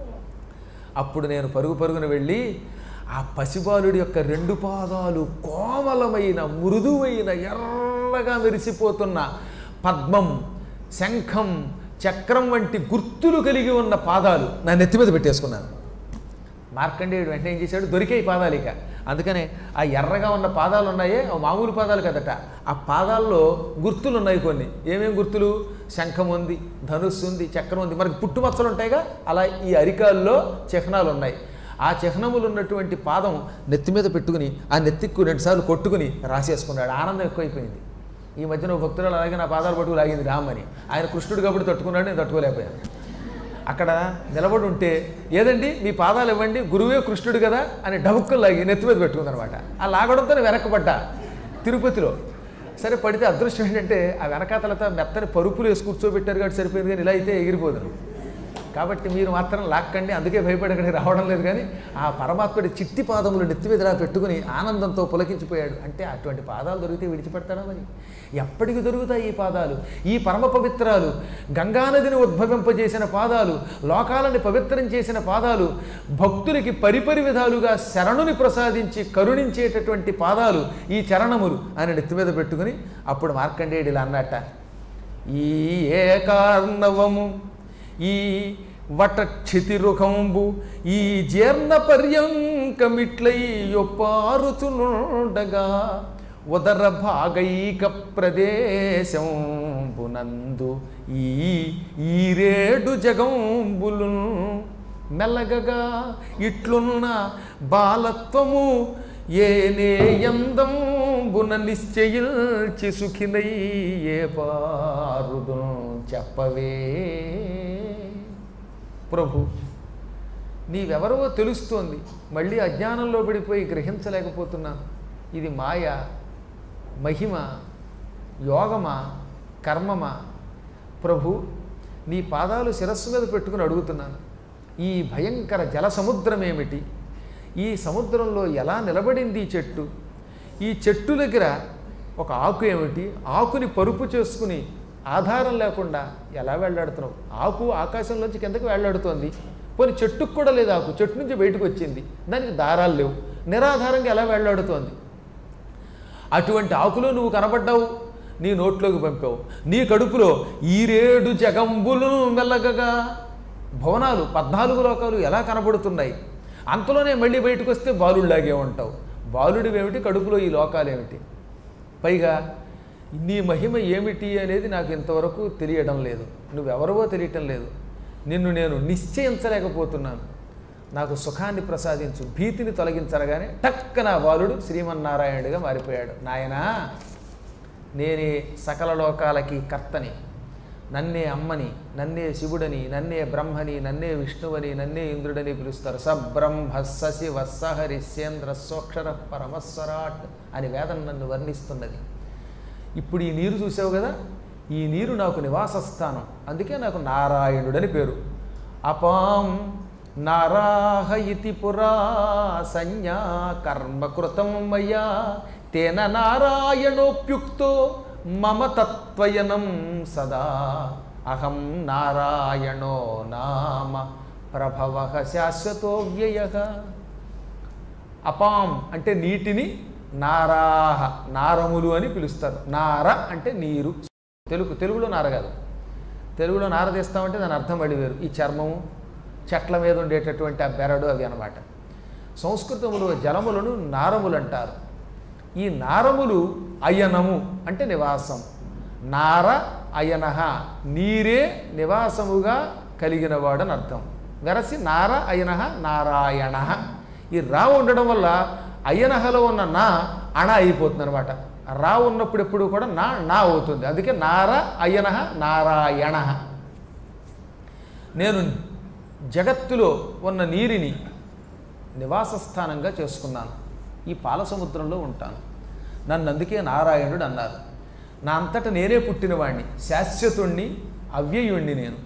అప్పుడు నేను పరుగు పరుగున వెళ్ళి ఆ పసిబాలుడి యొక్క రెండు పాదాలు కోమలమైన మృదువైన ఎర్రగా మెరిసిపోతున్న పద్మం శంఖం చక్రం వంటి గుర్తులు కలిగి ఉన్న పాదాలు నా నెత్తి మీద పెట్టేసుకున్నాను మార్కండేయుడు వెంటనే ఏం చేశాడు దొరికే పాదాలు ఇక అందుకనే ఆ ఎర్రగా ఉన్న పాదాలు ఉన్నాయే అవి మామూలు పాదాలు కదట ఆ పాదాల్లో గుర్తులు ఉన్నాయి కొన్ని ఏమేం గుర్తులు శంఖం ఉంది ధనుస్సు ఉంది చక్రం ఉంది మనకి పుట్టుమచ్చలు ఉంటాయిగా అలా ఈ అరికాల్లో చిహ్నాలు ఉన్నాయి ఆ చిహ్నములు ఉన్నటువంటి పాదం నెత్తి మీద పెట్టుకుని ఆ నెత్తికు రెండుసార్లు కొట్టుకుని రాసేసుకున్నాడు ఆనందం ఎక్కువైపోయింది ఈ మధ్యన ఒక భక్తురాలు అలాగే నా పాదాలు పట్టుకు లాగింది రామని ఆయన కృష్ణుడు కాబట్టి తట్టుకున్నాడు నేను తట్టుకోలేకపోయాను అక్కడ నిలబడి ఉంటే ఏదండి మీ పాదాలు ఇవ్వండి గురువే కృష్ణుడు కదా అని డబుక్కలు లాగి నెత్తి మీద పెట్టుకుందనమాట ఆ లాగడంతో నేను వెనక్కబడ్డా తిరుపతిలో సరే పడితే అదృష్టం ఏంటంటే ఆ వెనకాతలతో మెత్తని పరుపులు వేసి కూర్చోబెట్టారు కాబట్టి సరిపోయింది కానీ ఇలా అయితే ఎగిరిపోదును కాబట్టి మీరు మాత్రం లాక్కండి అందుకే భయపడి అక్కడికి రావడం లేదు కానీ ఆ పరమాత్ముడి చిట్టి పాదములు నెత్తి మీద ఇలా పెట్టుకుని ఆనందంతో పులకించిపోయాడు అంటే అటువంటి పాదాలు దొరికితే విడిచిపెడతాడా మరి ఎప్పటికి దొరుకుతాయి ఈ పాదాలు ఈ పరమ పవిత్రాలు గంగానదిని ఉద్భవింపజేసిన పాదాలు లోకాలని పవిత్రం చేసిన పాదాలు భక్తులకి పరిపరి విధాలుగా శరణుని ప్రసాదించి కరుణించేటటువంటి పాదాలు ఈ చరణములు అని నెత్తి మీద పెట్టుకుని అప్పుడు మార్కండేయుడు ఇలా అన్నట్ట ఈ ఏకార్ణవము ఈ వట క్షితిరుఖంబు ఈ జీర్ణ పర్యంకమిట్లై ఒప్పారుచునుండగా ఉదర భాగైక ప్రదేశంబునందు ఈ ఈరేడు జగంబులు మెల్లగగా ఇట్లున్న బాలత్వము ఏనే యందంబున నిశ్చయించి సుఖినై ఏ పారుదు చెప్పవే ప్రభు నీవెవరో తెలుస్తోంది మళ్ళీ అజ్ఞానంలో పడిపోయి గ్రహించలేకపోతున్నాను ఇది మాయ మహిమ యోగమా కర్మమా ప్రభు నీ పాదాలు శిరస్సు మీద పెట్టుకుని అడుగుతున్నాను ఈ భయంకర జల సముద్రం ఏమిటి ఈ సముద్రంలో ఎలా నిలబడింది ఈ చెట్టు ఈ చెట్టు దగ్గర ఒక ఆకు ఏమిటి ఆకుని పరుపు చేసుకుని ఆధారం లేకుండా ఎలా వెళ్ళాడుతున్నావు ఆకు ఆకాశంలోంచి కిందకి వెళ్ళాడుతోంది పోనీ చెట్టుకు కూడా లేదు ఆకు చెట్టు నుంచి బయటకు వచ్చింది దానికి దారాలు లేవు నిరాధారంగా ఎలా వెళ్ళాడుతోంది అటువంటి ఆకులో నువ్వు కనబడ్డావు నీ నోట్లోకి పంపావు నీ కడుపులో ఈరేడు జగంబులు మెల్లగగా భువనాలు పద్నాలుగు లోకాలు ఎలా కనబడుతున్నాయి అంతలోనే మళ్ళీ బయటకు వస్తే బాలుడిలాగే ఉంటావు బాలుడివేమిటి కడుపులో ఈ లోకాలేమిటి పైగా నీ మహిమ ఏమిటి అనేది నాకు ఇంతవరకు తెలియడం లేదు నువ్వెవరవో తెలియటం లేదు నిన్ను నేను నిశ్చయించలేకపోతున్నాను నాకు సుఖాన్ని ప్రసాదించు భీతిని తొలగించరగానే టక్కన బాలుడు శ్రీమన్నారాయణుడిగా మారిపోయాడు నాయనా నేనే సకల లోకాలకి కర్తని నన్నే అమ్మని నన్నే శివుడని నన్నే బ్రహ్మని నన్నే విష్ణువని నన్నే ఇంద్రుడని పిలుస్తారు సబ్రహ్మ శశి వత్సహరిశ్చేంద్ర సోక్షర పరమస్వరాట్ అని వేదం నన్ను వర్ణిస్తున్నది ఇప్పుడు ఈ నీరు చూసావు కదా ఈ నీరు నాకు నివాస స్థానం అందుకే నాకు నారాయణుడని పేరు అపాం నారాహ ఇతి పురా సంజ్ఞా కర్మకృతం మయా తేన నారాయణోప్యుక్తో మమ తత్వయనం సదా అహం నారాయణో నామ ప్రభవ శాశ్వతో వ్యయ అపాం అంటే నీటిని నారాహ నారములు అని పిలుస్తారు నార అంటే నీరు తెలుగు తెలుగులో నార కాదు తెలుగులో నార తీస్తామంటే దాని అర్థం మళ్ళీ వేరు ఈ చర్మము చెట్ల మీద ఉండేటటువంటి ఆ బెరడు అవి అనమాట సంస్కృతంలో జలములను నారములు అంటారు ఈ నారములు అయనము అంటే నివాసం నార అయనహ నీరే నివాసముగా కలిగినవాడని అర్థం వెరసి నార అయనహ నారాయణ ఈ రా ఉండడం వల్ల అయనహలో ఉన్న నా అణ అయిపోతుంది అనమాట రా ఉన్నప్పుడు ఎప్పుడు కూడా నా నా అవుతుంది అందుకే నార అయనహ నారాయణ నేను జగత్తులో ఉన్న నీరిని నివాస స్థానంగా చేసుకున్నాను ఈ పాల సముద్రంలో ఉంటాను నన్ను అందుకే నారాయణుడు అన్నారు నా అంతట నేనే పుట్టినవాణ్ణి శాశ్వతుణ్ణి అవ్యయుణ్ణి నేను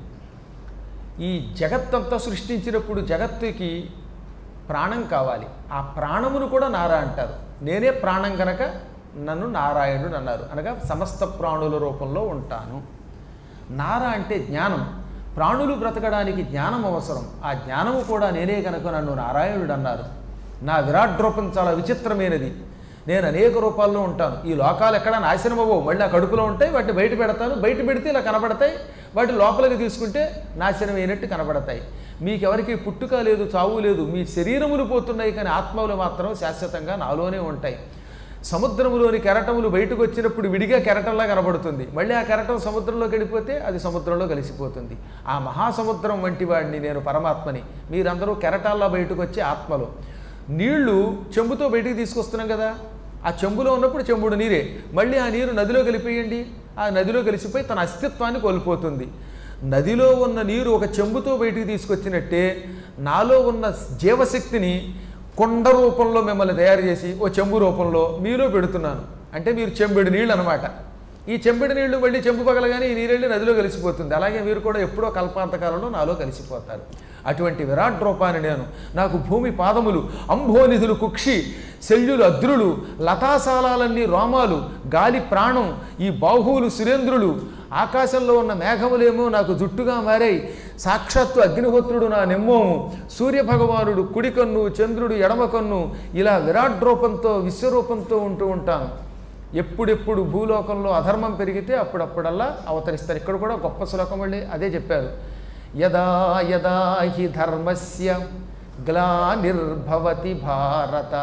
ఈ జగత్తంతా సృష్టించినప్పుడు జగత్తుకి ప్రాణం కావాలి ఆ ప్రాణమును కూడా నారా అంటారు నేనే ప్రాణం కనుక నన్ను నారాయణుడు అన్నారు అనగా సమస్త ప్రాణుల రూపంలో ఉంటాను నార అంటే జ్ఞానం ప్రాణులు బ్రతకడానికి జ్ఞానం అవసరం ఆ జ్ఞానము కూడా నేనే కనుక నన్ను నారాయణుడు అన్నారు నా విరాట్ రూపం చాలా విచిత్రమైనది నేను అనేక రూపాల్లో ఉంటాను ఈ లోకాలు ఎక్కడ నాశనం అవ్వవు మళ్ళీ ఆ కడుపులో ఉంటాయి వాటిని బయట పెడతాను బయట పెడితే ఇలా కనబడతాయి వాటి లోపలికి తీసుకుంటే నాశనం అయినట్టు కనబడతాయి మీకెవరికి పుట్టుక లేదు చావు లేదు మీ శరీరములు పోతున్నాయి కానీ ఆత్మలు మాత్రం శాశ్వతంగా నాలోనే ఉంటాయి సముద్రములోని కెరటములు బయటకు వచ్చినప్పుడు విడిగా కెరటంలా కనబడుతుంది మళ్ళీ ఆ కెరటం సముద్రంలోకి వెళ్ళిపోతే అది సముద్రంలో కలిసిపోతుంది ఆ మహాసముద్రం వంటి వాడిని నేను పరమాత్మని మీరందరూ కెరటాల్లో బయటకు వచ్చే ఆత్మలు నీళ్లు చెంబుతో బయటికి తీసుకొస్తున్నాం కదా ఆ చెంబులో ఉన్నప్పుడు చెంబుడు నీరే మళ్ళీ ఆ నీరు నదిలో కలిపేయండి ఆ నదిలో కలిసిపోయి తన అస్తిత్వాన్ని కోల్పోతుంది నదిలో ఉన్న నీరు ఒక చెంబుతో బయటికి తీసుకొచ్చినట్టే నాలో ఉన్న జీవశక్తిని కొండ రూపంలో మిమ్మల్ని తయారు చేసి ఓ చెంబు రూపంలో మీలో పెడుతున్నాను అంటే మీరు చెంబెడు నీళ్ళు అనమాట ఈ చెంబెడు నీళ్లు మళ్ళీ చెంబు పగలగానే ఈ నీరెళ్ళి నదిలో కలిసిపోతుంది అలాగే మీరు కూడా ఎప్పుడో కల్పాంతకాలంలో నాలో కలిసిపోతారు అటువంటి విరాట్ రూపాన్ని నేను నాకు భూమి పాదములు అంభోనిధులు కుక్షి శల్యులు అద్రులు లతాశాలాలన్నీ రోమాలు గాలి ప్రాణం ఈ బాహువులు సురేంద్రులు ఆకాశంలో ఉన్న మేఘములేమో నాకు జుట్టుగా మారాయి సాక్షాత్తు అగ్నిహోత్రుడు నా నెమ్మోము సూర్యభగవానుడు కుడి కన్ను చంద్రుడు ఎడమ కన్ను ఇలా విరాట్ రూపంతో విశ్వరూపంతో ఉంటూ ఉంటాను ఎప్పుడెప్పుడు భూలోకంలో అధర్మం పెరిగితే అప్పుడప్పుడల్లా అవతరిస్తారు ఇక్కడ కూడా గొప్ప శ్లోకం మళ్ళీ అదే చెప్పారు యదా యదా హి ధర్మస్య గ్లానిర్భవతి భారత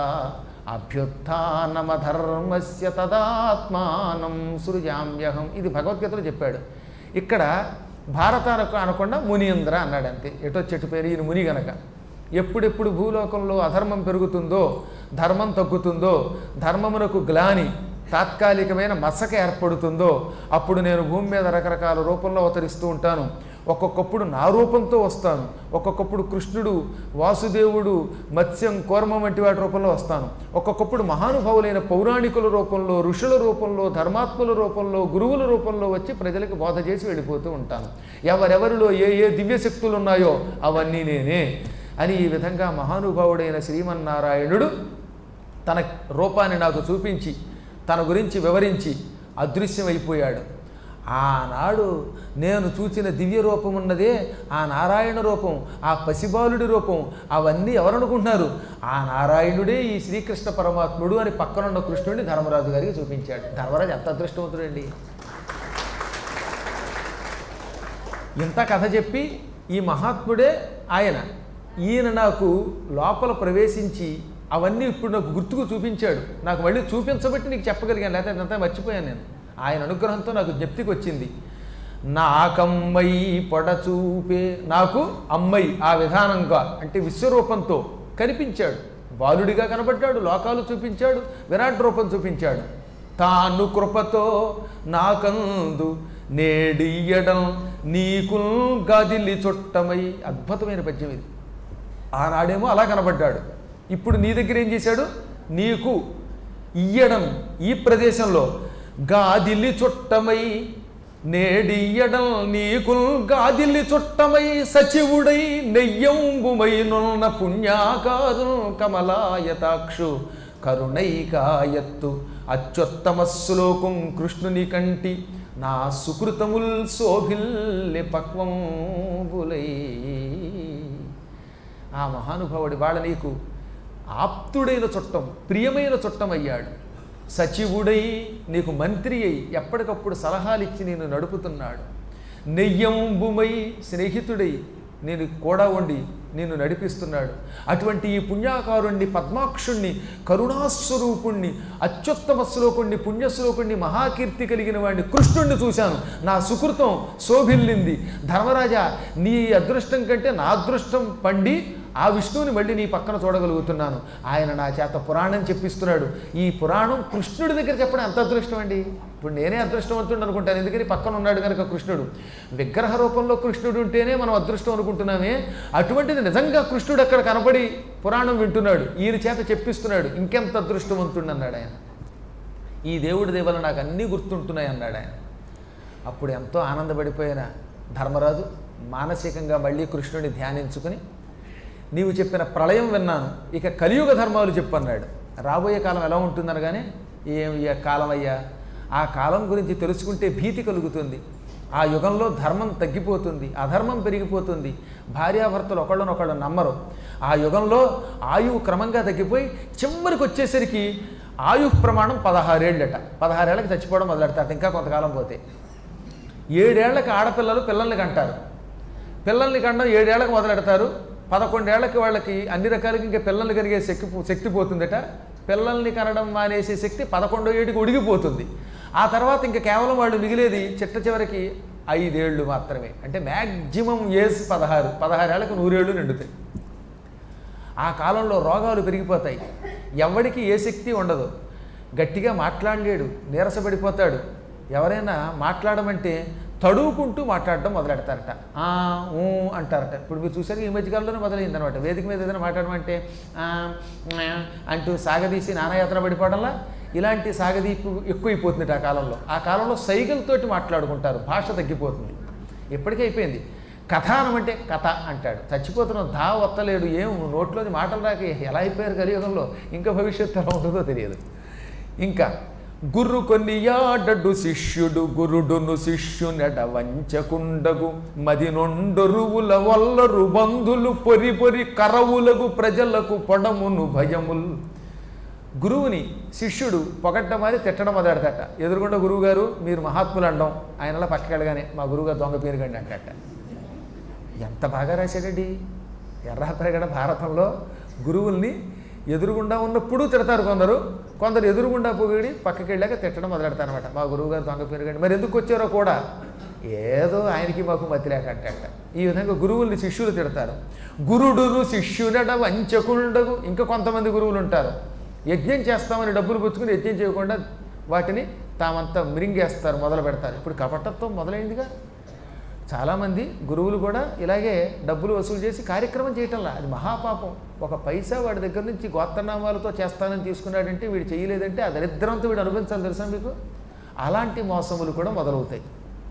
అభ్యుత్నమధర్మస్య తదాత్మానం సృజామ్యహం ఇది భగవద్గీతలో చెప్పాడు ఇక్కడ భారత అనకు అనకుండా మునీంద్ర అన్నాడు అంతే ఎటో చెట్టు పేరు ఈయన ముని గనక ఎప్పుడెప్పుడు భూలోకంలో అధర్మం పెరుగుతుందో ధర్మం తగ్గుతుందో ధర్మమునకు గ్లాని తాత్కాలికమైన మసక ఏర్పడుతుందో అప్పుడు నేను భూమి మీద రకరకాల రూపంలో అవతరిస్తూ ఉంటాను ఒక్కొక్కప్పుడు నా రూపంతో వస్తాను ఒక్కొక్కప్పుడు కృష్ణుడు వాసుదేవుడు మత్స్యం కూర్మం వంటి వాటి రూపంలో వస్తాను ఒక్కొక్కప్పుడు మహానుభావులైన పౌరాణికుల రూపంలో ఋషుల రూపంలో ధర్మాత్ముల రూపంలో గురువుల రూపంలో వచ్చి ప్రజలకు బోధ చేసి వెళ్ళిపోతూ ఉంటాను ఎవరెవరిలో ఏ ఏ దివ్యశక్తులు ఉన్నాయో అవన్నీ నేనే అని ఈ విధంగా మహానుభావుడైన శ్రీమన్నారాయణుడు తన రూపాన్ని నాకు చూపించి తన గురించి వివరించి అదృశ్యమైపోయాడు ఆనాడు నేను చూచిన దివ్య రూపం ఉన్నదే ఆ నారాయణ రూపం ఆ పసిబాలుడి రూపం అవన్నీ ఎవరనుకుంటున్నారు ఆ నారాయణుడే ఈ శ్రీకృష్ణ పరమాత్ముడు అని పక్కనున్న కృష్ణుడిని ధర్మరాజు గారికి చూపించాడు ధర్మరాజు ఎంత అదృష్టవంతుడండి ఇంత కథ చెప్పి ఈ మహాత్ముడే ఆయన ఈయన నాకు లోపల ప్రవేశించి అవన్నీ ఇప్పుడు నాకు గుర్తుకు చూపించాడు నాకు మళ్ళీ చూపించబట్టి నీకు చెప్పగలిగాను లేకపోతే అదంతా మర్చిపోయాను నేను ఆయన అనుగ్రహంతో నాకు జ్ఞప్తికి వచ్చింది నాకమ్మై పొడచూపే నాకు అమ్మై ఆ విధానంగా అంటే విశ్వరూపంతో కనిపించాడు బాలుడిగా కనబడ్డాడు లోకాలు చూపించాడు విరాట్ రూపం చూపించాడు తాను కృపతో నాకందు నేడియడం నీకు గదిలి చుట్టమై అద్భుతమైన పద్యం ఇది ఆనాడేమో అలా కనబడ్డాడు ఇప్పుడు నీ దగ్గర ఏం చేశాడు నీకు ఇయ్యడం ఈ ప్రదేశంలో గాదిల్లి చుట్టమై నేడియ్యడం నీకు గాదిల్లి చుట్టమై సచివుడై నెయ్యంబుమై నున్న పుణ్యాకారు కమలాయతాక్షు కరుణైకాయత్తు అత్యుత్తమ శ్లోకం కృష్ణుని కంటి నా సుకృతముల్ శోభిల్లె పక్వంబులై ఆ మహానుభావుడి వాళ్ళ నీకు ఆప్తుడైన చుట్టం ప్రియమైన చుట్టం అయ్యాడు సచివుడై నీకు మంత్రి అయి ఎప్పటికప్పుడు సలహాలు ఇచ్చి నేను నడుపుతున్నాడు నెయ్యంబుమై స్నేహితుడై నేను కూడా ఉండి నిన్ను నడిపిస్తున్నాడు అటువంటి ఈ పుణ్యాకారుణ్ణి పద్మాక్షుణ్ణి కరుణాస్వరూపుణ్ణి అత్యుత్తమ శ్లోకుణ్ణి పుణ్యశ్లోకుణ్ణి మహాకీర్తి కలిగిన వాడిని కృష్ణుణ్ణి చూశాను నా సుకృతం శోభిల్లింది ధర్మరాజా నీ అదృష్టం కంటే నా అదృష్టం పండి ఆ విష్ణువుని మళ్ళీ నీ పక్కన చూడగలుగుతున్నాను ఆయన నా చేత పురాణం చెప్పిస్తున్నాడు ఈ పురాణం కృష్ణుడి దగ్గర చెప్పడం ఎంత అదృష్టం అండి ఇప్పుడు నేనే అదృష్టవంతుడు అనుకుంటాను ఎందుకని పక్కన ఉన్నాడు కనుక కృష్ణుడు విగ్రహ రూపంలో కృష్ణుడు ఉంటేనే మనం అదృష్టం అనుకుంటున్నామే అటువంటిది నిజంగా కృష్ణుడు అక్కడ కనపడి పురాణం వింటున్నాడు ఈయన చేత చెప్పిస్తున్నాడు ఇంకెంత అదృష్టవంతుడు అన్నాడు ఆయన ఈ దేవుడి దేవల నాకు అన్నీ గుర్తుంటున్నాయి అన్నాడు ఆయన అప్పుడు ఎంతో ఆనందపడిపోయిన ధర్మరాజు మానసికంగా మళ్ళీ కృష్ణుడిని ధ్యానించుకుని నీవు చెప్పిన ప్రళయం విన్నాను ఇక కలియుగ ధర్మాలు చెప్పన్నాడు రాబోయే కాలం ఎలా ఉంటుందనగానే ఏం ఈ కాలం అయ్యా ఆ కాలం గురించి తెలుసుకుంటే భీతి కలుగుతుంది ఆ యుగంలో ధర్మం తగ్గిపోతుంది అధర్మం పెరిగిపోతుంది భార్యాభర్తలు ఒకళ్ళనొకళ్ళు నమ్మరు ఆ యుగంలో ఆయువు క్రమంగా తగ్గిపోయి చివరికి వచ్చేసరికి ఆయుః ప్రమాణం పదహారేళ్ళట పదహారేళ్ళకి చచ్చిపోవడం మొదలెడతారట ఇంకా కొంతకాలం పోతే ఏడేళ్లకి ఆడపిల్లలు పిల్లల్ని కంటారు పిల్లల్ని కండం ఏడేళ్లకు మొదలెడతారు పదకొండేళ్లకి వాళ్ళకి అన్ని రకాలకి ఇంకా పిల్లల్ని కలిగే శక్తి పో- శక్తి పోతుందట పిల్లల్ని కనడం మానేసే శక్తి పదకొండో ఏటికి ఉడిగిపోతుంది ఆ తర్వాత ఇంకా కేవలం వాళ్ళు మిగిలేది చిట్ట చివరికి ఐదేళ్ళు మాత్రమే అంటే మ్యాక్సిమం ఏజ్ పదహారు పదహారేళ్లకు నూరేళ్ళు నిండుతాయి ఆ కాలంలో రోగాలు పెరిగిపోతాయి ఎవడికి ఏ శక్తి ఉండదు గట్టిగా మాట్లాడలేడు నీరసపడిపోతాడు ఎవరైనా మాట్లాడమంటే తడువుకుంటూ మాట్లాడడం మొదలెడతారట ఆ ఊ అంటారట ఇప్పుడు మీరు చూసారు ఈ మధ్యకాలంలోనే మొదలైంది అనమాట వేదిక మీద ఏదైనా మాట్లాడమంటే ఆ, ఆ అంటూ సాగదీసి నానాయాత్ర పడిపోవడంలా ఇలాంటి సాగదీపు ఎక్కువైపోతుంది ఆ కాలంలో ఆ కాలంలో సైగలతోటి మాట్లాడుకుంటారు భాష తగ్గిపోతుంది ఇప్పటికే అయిపోయింది కథ అనమంటే కథ అంటాడు చచ్చిపోతున్నాం ధా వత్తలేడు ఏం నోట్లోని మాటలు రాక ఎలా అయిపోయారు కలియుగంలో ఇంకా భవిష్యత్తు ఎలా ఉంటుందో తెలియదు ఇంకా గుర్రు కొన్ని యాడడు శిష్యుడు గురుడును శిష్యునెడ వంచకుండగు మది నొండొరువుల వల్లరు బంధులు పొరి పొరి కరవులకు ప్రజలకు పొడమును భయముల్ గురువుని శిష్యుడు పొగట్టం మారి తిట్టడం మొదలెడతాట ఎదురుగుండా గురువు గారు మీరు మహాత్ములు అండం ఆయనలా పక్కకి వెళ్ళగానే మా గురువుగారు దొంగ పేరు కండి అంటట ఎంత బాగా రాశాడండి ఎర్రప్రగడ భారతంలో గురువుల్ని ఎదురుగుండా ఉన్నప్పుడు తిడతారు కొందరు కొందరు ఎదురుగుండా పొగిడి పక్కకి వెళ్ళాక తిట్టడం మొదలెడతారనమాట మా గురువుగారు దొంగ పేరు కండి మరి ఎందుకు వచ్చారో కూడా ఏదో ఆయనకి మాకు మతి లేక అంటట ఈ విధంగా గురువుల్ని శిష్యులు తిడతారు గురుడును శిష్యునడ వంచకుండగు ఇంకా కొంతమంది గురువులు ఉంటారు యజ్ఞం చేస్తామని డబ్బులు పుచ్చుకుని యజ్ఞం చేయకుండా వాటిని తామంతా మిరింగేస్తారు మొదలు పెడతారు ఇప్పుడు కపటత్వం మొదలైందిగా చాలామంది గురువులు కూడా ఇలాగే డబ్బులు వసూలు చేసి కార్యక్రమం చేయటంలా అది మహాపాపం ఒక పైసా వాడి దగ్గర నుంచి గోత్రనామాలతో చేస్తానని తీసుకున్నాడంటే వీడు చేయలేదంటే ఆ దరిద్రంతో వీడు అనుభవించాలి తెలుసా మీకు అలాంటి మోసములు కూడా మొదలవుతాయి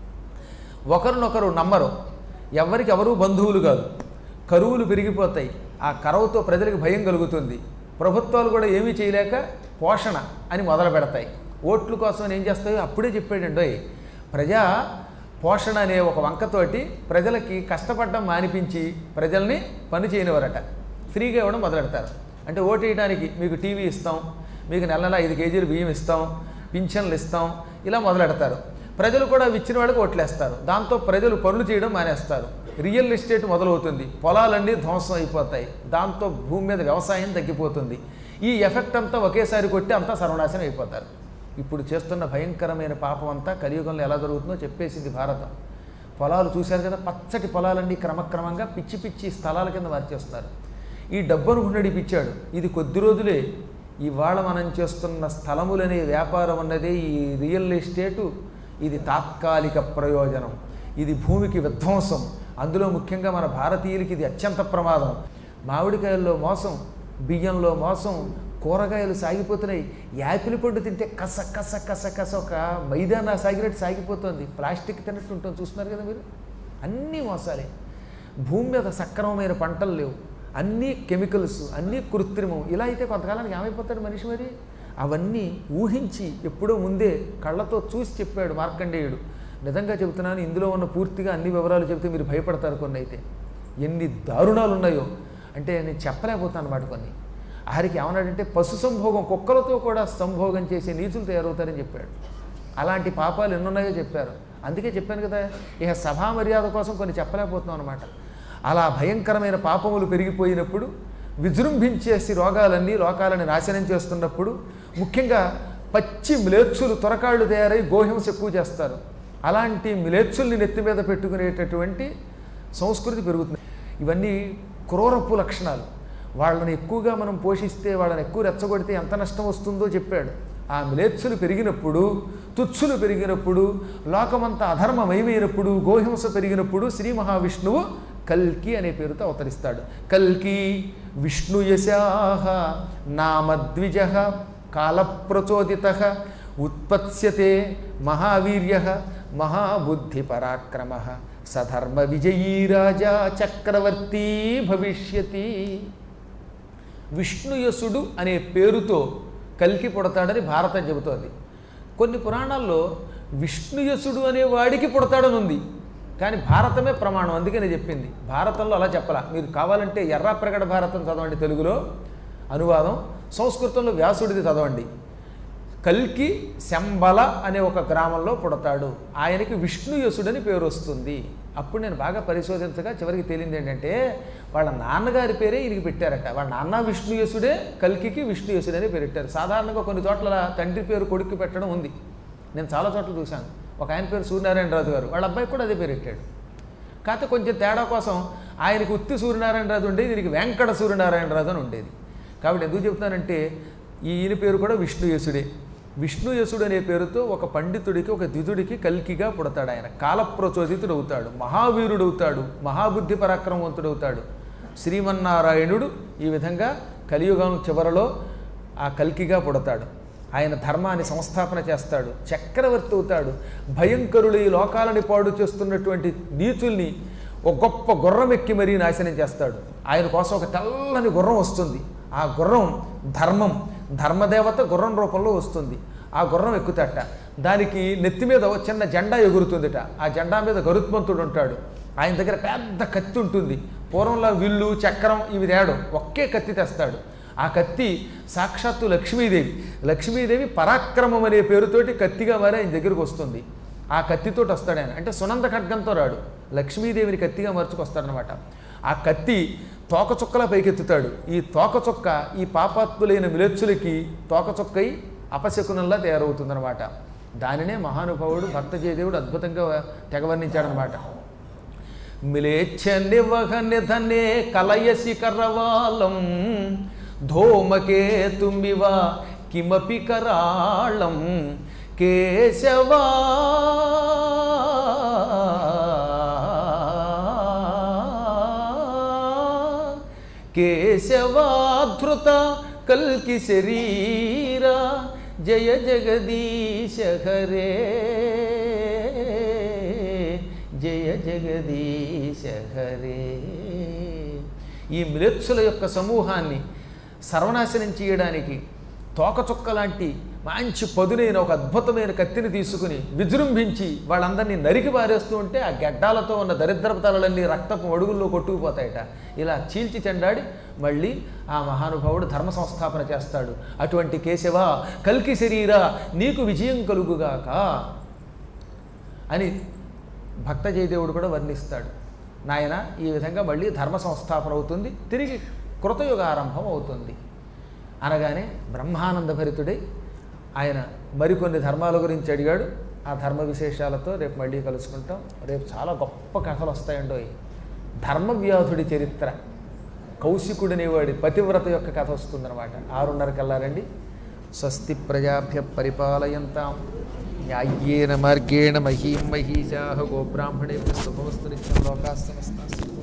ఒకరినొకరు నమ్మరు ఎవరికి ఎవరు బంధువులు కాదు కరువులు పెరిగిపోతాయి ఆ కరువుతో ప్రజలకు భయం కలుగుతుంది ప్రభుత్వాలు కూడా ఏమీ చేయలేక పోషణ అని మొదలు పెడతాయి ఓట్ల కోసం ఏం చేస్తాయో అప్పుడే చెప్పాడండి "ఓయ్, ప్రజా పోషణ అనే ఒక వంకతోటి ప్రజలకి కష్టపడడం మానిపించి ప్రజల్ని పని చేయనివారట ఫ్రీగా ఇవ్వడం మొదలెడతారు అంటే ఓటు వేయడానికి మీకు టీవీ ఇస్తాం మీకు నెల నెల ఐదు కేజీలు బియ్యం ఇస్తాం పింఛన్లు ఇస్తాం ఇలా మొదలెడతారు ప్రజలు కూడా అవి ఇచ్చిన వాళ్ళకి ఓట్లేస్తారు దాంతో ప్రజలు పనులు చేయడం మానేస్తారు రియల్ ఎస్టేట్ మొదలవుతుంది పొలాలన్నీ ధ్వంసం అయిపోతాయి దాంతో భూమి మీద వ్యవసాయం తగ్గిపోతుంది ఈ ఎఫెక్ట్ అంతా ఒకేసారి కొట్టి అంతా సర్వనాశనం అయిపోతారు ఇప్పుడు చేస్తున్న భయంకరమైన పాపం అంతా కలియుగంలో ఎలా జరుగుతుందో చెప్పేసింది భారతం పొలాలు చూశారు కదా పచ్చటి పొలాలన్నీ క్రమక్రమంగా పిచ్చి పిచ్చి స్థలాల కింద మార్చేస్తున్నారు ఈ డబ్బు అనుకున్నాడు ఈ పిచ్చాడు ఇది కొద్ది రోజులే ఇవాళ మనం చేస్తున్న స్థలములనే వ్యాపారం అన్నదే ఈ రియల్ ఎస్టేటు ఇది తాత్కాలిక ప్రయోజనం ఇది భూమికి విధ్వంసం అందులో ముఖ్యంగా మన భారతీయులకి ఇది అత్యంత ప్రమాదం మామిడికాయల్లో మోసం బియ్యంలో మోసం కూరగాయలు సాగిపోతున్నాయి యాపిల్ పండు తింటే కస కస కస కస ఒక మైదానా సాగినట్టు సాగిపోతుంది ప్లాస్టిక్ తిన్నట్టు ఉంటుంది చూస్తున్నారు కదా మీరు అన్నీ మోసాలే భూమి మీద సక్రమమైన పంటలు లేవు అన్నీ కెమికల్స్ అన్నీ కృత్రిమం ఇలా అయితే కొంతకాలానికి ఏమైపోతాడు మనిషి మరి అవన్నీ ఊహించి ఎప్పుడో ముందే కళ్ళతో చూసి చెప్పాడు మార్కండేయుడు నిజంగా చెబుతున్నాను ఇందులో ఉన్న పూర్తిగా అన్ని వివరాలు చెబితే మీరు భయపడతారు కొన్ని అయితే ఎన్ని దారుణాలు ఉన్నాయో అంటే నేను చెప్పలేకపోతాను అన్నమాట కొన్ని ఆఖరికి ఏమన్నాడంటే పశు సంభోగం కుక్కలతో కూడా సంభోగం చేసే నీచులు తయారవుతారని చెప్పాడు అలాంటి పాపాలు ఎన్నున్నాయో చెప్పారు అందుకే చెప్పాను కదా ఇక సభా మర్యాద కోసం కొన్ని చెప్పలేకపోతున్నాం అనమాట అలా భయంకరమైన పాపములు పెరిగిపోయినప్పుడు విజృంభించేసి రోగాలన్నీ లోకాలని నాశనం చేస్తున్నప్పుడు ముఖ్యంగా పచ్చి మ్లేచ్చులు త్వరకాళ్ళు తయారై గోహింస ఎక్కువ చేస్తారు అలాంటి మ్లేచ్చుల్ని నెత్తి మీద పెట్టుకునేటటువంటి సంస్కృతి పెరుగుతుంది ఇవన్నీ క్రూరపు లక్షణాలు వాళ్ళని ఎక్కువగా మనం పోషిస్తే వాళ్ళని ఎక్కువ రెచ్చగొడితే ఎంత నష్టం వస్తుందో చెప్పాడు ఆ మ్లేచ్చులు పెరిగినప్పుడు తుచ్చులు పెరిగినప్పుడు లోకమంతా అధర్మమయమైనప్పుడు గోహింస పెరిగినప్పుడు శ్రీ మహావిష్ణువు కల్కి అనే పేరుతో అవతరిస్తాడు కల్కి విష్ణుయశాహ నామద్విజ కాలప్రచోదిత ఉత్పత్స్యతే మహావీర్య మహాబుద్ధి పరాక్రమ సధర్మ విజయీ రాజా చక్రవర్తి భవిష్యతి విష్ణుయసుడు అనే పేరుతో కల్కి పుడతాడని భారతం చెబుతోంది కొన్ని పురాణాల్లో విష్ణుయసుడు అనే వాడికి పుడతాడని ఉంది కానీ భారతమే ప్రమాణం అందుకే నేను చెప్పింది భారతంలో అలా చెప్పలా మీరు కావాలంటే ఎర్ర ప్రకట భారతం చదవండి తెలుగులో అనువాదం సంస్కృతంలో వ్యాసుడిది చదవండి కల్కి శంబల అనే ఒక గ్రామంలో పుడతాడు ఆయనకి విష్ణుయసుడని పేరు వస్తుంది అప్పుడు నేను బాగా పరిశోధించగా చివరికి తేలింది ఏంటంటే వాళ్ళ నాన్నగారి పేరే ఈయనకి పెట్టారట వాళ్ళ నాన్న విష్ణుయసుడే కల్కికి విష్ణుయసుడు అని పేరు పెట్టారు సాధారణంగా కొన్ని చోట్ల తండ్రి పేరు కొడుకు పెట్టడం ఉంది నేను చాలా చోట్ల చూశాను ఒక ఆయన పేరు సూర్యనారాయణరాజు గారు వాళ్ళ అబ్బాయికి కూడా అదే పేరు పెట్టాడు కాకపోతే కొంచెం తేడా కోసం ఆయనకు ఉత్తి సూర్యనారాయణరాజు ఉండేది దీనికి వెంకట సూర్యనారాయణరాజు అని ఉండేది కాబట్టి ఎందుకు చెప్తానంటే ఈయన పేరు కూడా విష్ణుయసుడే విష్ణుయసుడు అనే పేరుతో ఒక పండితుడికి ఒక దిదుడికి కల్కిగా పుడతాడు ఆయన కాలప్రచోదితుడు అవుతాడు మహావీరుడు అవుతాడు మహాబుద్ధి పరాక్రమవంతుడు అవుతాడు శ్రీమన్నారాయణుడు ఈ విధంగా కలియుగం చివరలో ఆ కల్కిగా పుడతాడు ఆయన ధర్మాన్ని సంస్థాపన చేస్తాడు చక్రవర్తి అవుతాడు భయంకరులు ఈ లోకాలని పాడు చేస్తున్నటువంటి నీచుల్ని ఒక గొప్ప గుర్రం ఎక్కి మరీ నాశనం చేస్తాడు ఆయన కోసం ఒక తెల్లని గుర్రం వస్తుంది ఆ గుర్రం ధర్మం ధర్మదేవత గుర్రం రూపంలో వస్తుంది ఆ గుర్రం ఎక్కుతట దానికి నెత్తి మీద ఓ చిన్న జెండా ఎగురుతుందిట ఆ జెండా మీద గరుత్మంతుడు ఉంటాడు ఆయన దగ్గర పెద్ద కత్తి ఉంటుంది పూర్వంలో విల్లు చక్రం ఇవి తేడు ఒకే కత్తి తెస్తాడు ఆ కత్తి సాక్షాత్తు లక్ష్మీదేవి లక్ష్మీదేవి పరాక్రమం అనే పేరుతోటి కత్తిగా మారి ఆయన దగ్గరికి వస్తుంది ఆ కత్తితోటి వస్తాడు ఆయన అంటే సునంద ఖడ్గంతో రాడు లక్ష్మీదేవిని కత్తిగా మార్చుకొస్తాడనమాట ఆ కత్తి తోక చుక్కలా పైకెత్తుతాడు ఈ తోక చుక్క ఈ పాపాత్ములైన మిలెచ్చులకి తోక చుక్కై అపశకునంలా తయారవుతుందన్నమాట దానినే మహానుభావుడు భక్త జయదేవుడు అద్భుతంగా తెగవర్ణించాడనమాట మిలేచ్ఛ నివహ నిధనే కలయసి కరవాలం ధూమకేతుమివ కిమపి కరాళం కేశవా కేశవాధృత కల్కి శరీర జయ జగదీశ హరే జయ జగదీశ హరే ఈ మ్లేచ్చుల యొక్క సమూహాన్ని సర్వనాశనం చేయడానికి తోకచుక్క లాంటి మంచి పదునైన ఒక అద్భుతమైన కత్తిని తీసుకుని విజృంభించి వాళ్ళందరినీ నరికి పారేస్తూ ఉంటే ఆ గడ్డాలతో ఉన్న దరిద్రపతలన్నీ రక్తపు అడుగుల్లో కొట్టుకుపోతాయట ఇలా చీల్చి చెండాడి మళ్ళీ ఆ మహానుభావుడు ధర్మ సంస్థాపన చేస్తాడు అటువంటి కేశవ కల్కి శరీరా నీకు విజయం కలుగుగాక అని భక్త జయదేవుడు కూడా వర్ణిస్తాడు నాయన ఈ విధంగా మళ్ళీ ధర్మ సంస్థాపన అవుతుంది తిరిగి కృతయుగ ఆరంభం అవుతుంది అనగానే బ్రహ్మానంద భరితుడై ఆయన మరికొన్ని ధర్మాల గురించి అడిగాడు ఆ ధర్మ విశేషాలతో రేపు మళ్ళీ కలుసుకుంటాం రేపు చాలా గొప్ప కథలు వస్తాయండో ధర్మవ్యాధుడి చరిత్ర కౌశికుడనేవాడి పతివ్రత యొక్క కథ వస్తుందన్నమాట ఆరున్నరకి వెళ్ళారండి స్వస్తి ప్రజాభ్య పరిపాలయంతాం న్యాయ్యేన మార్గేణ మహీం మహీషా గోబ్రాహ్మణేభ్య శుభమస్తు నిత్యం లోకా సమస్తా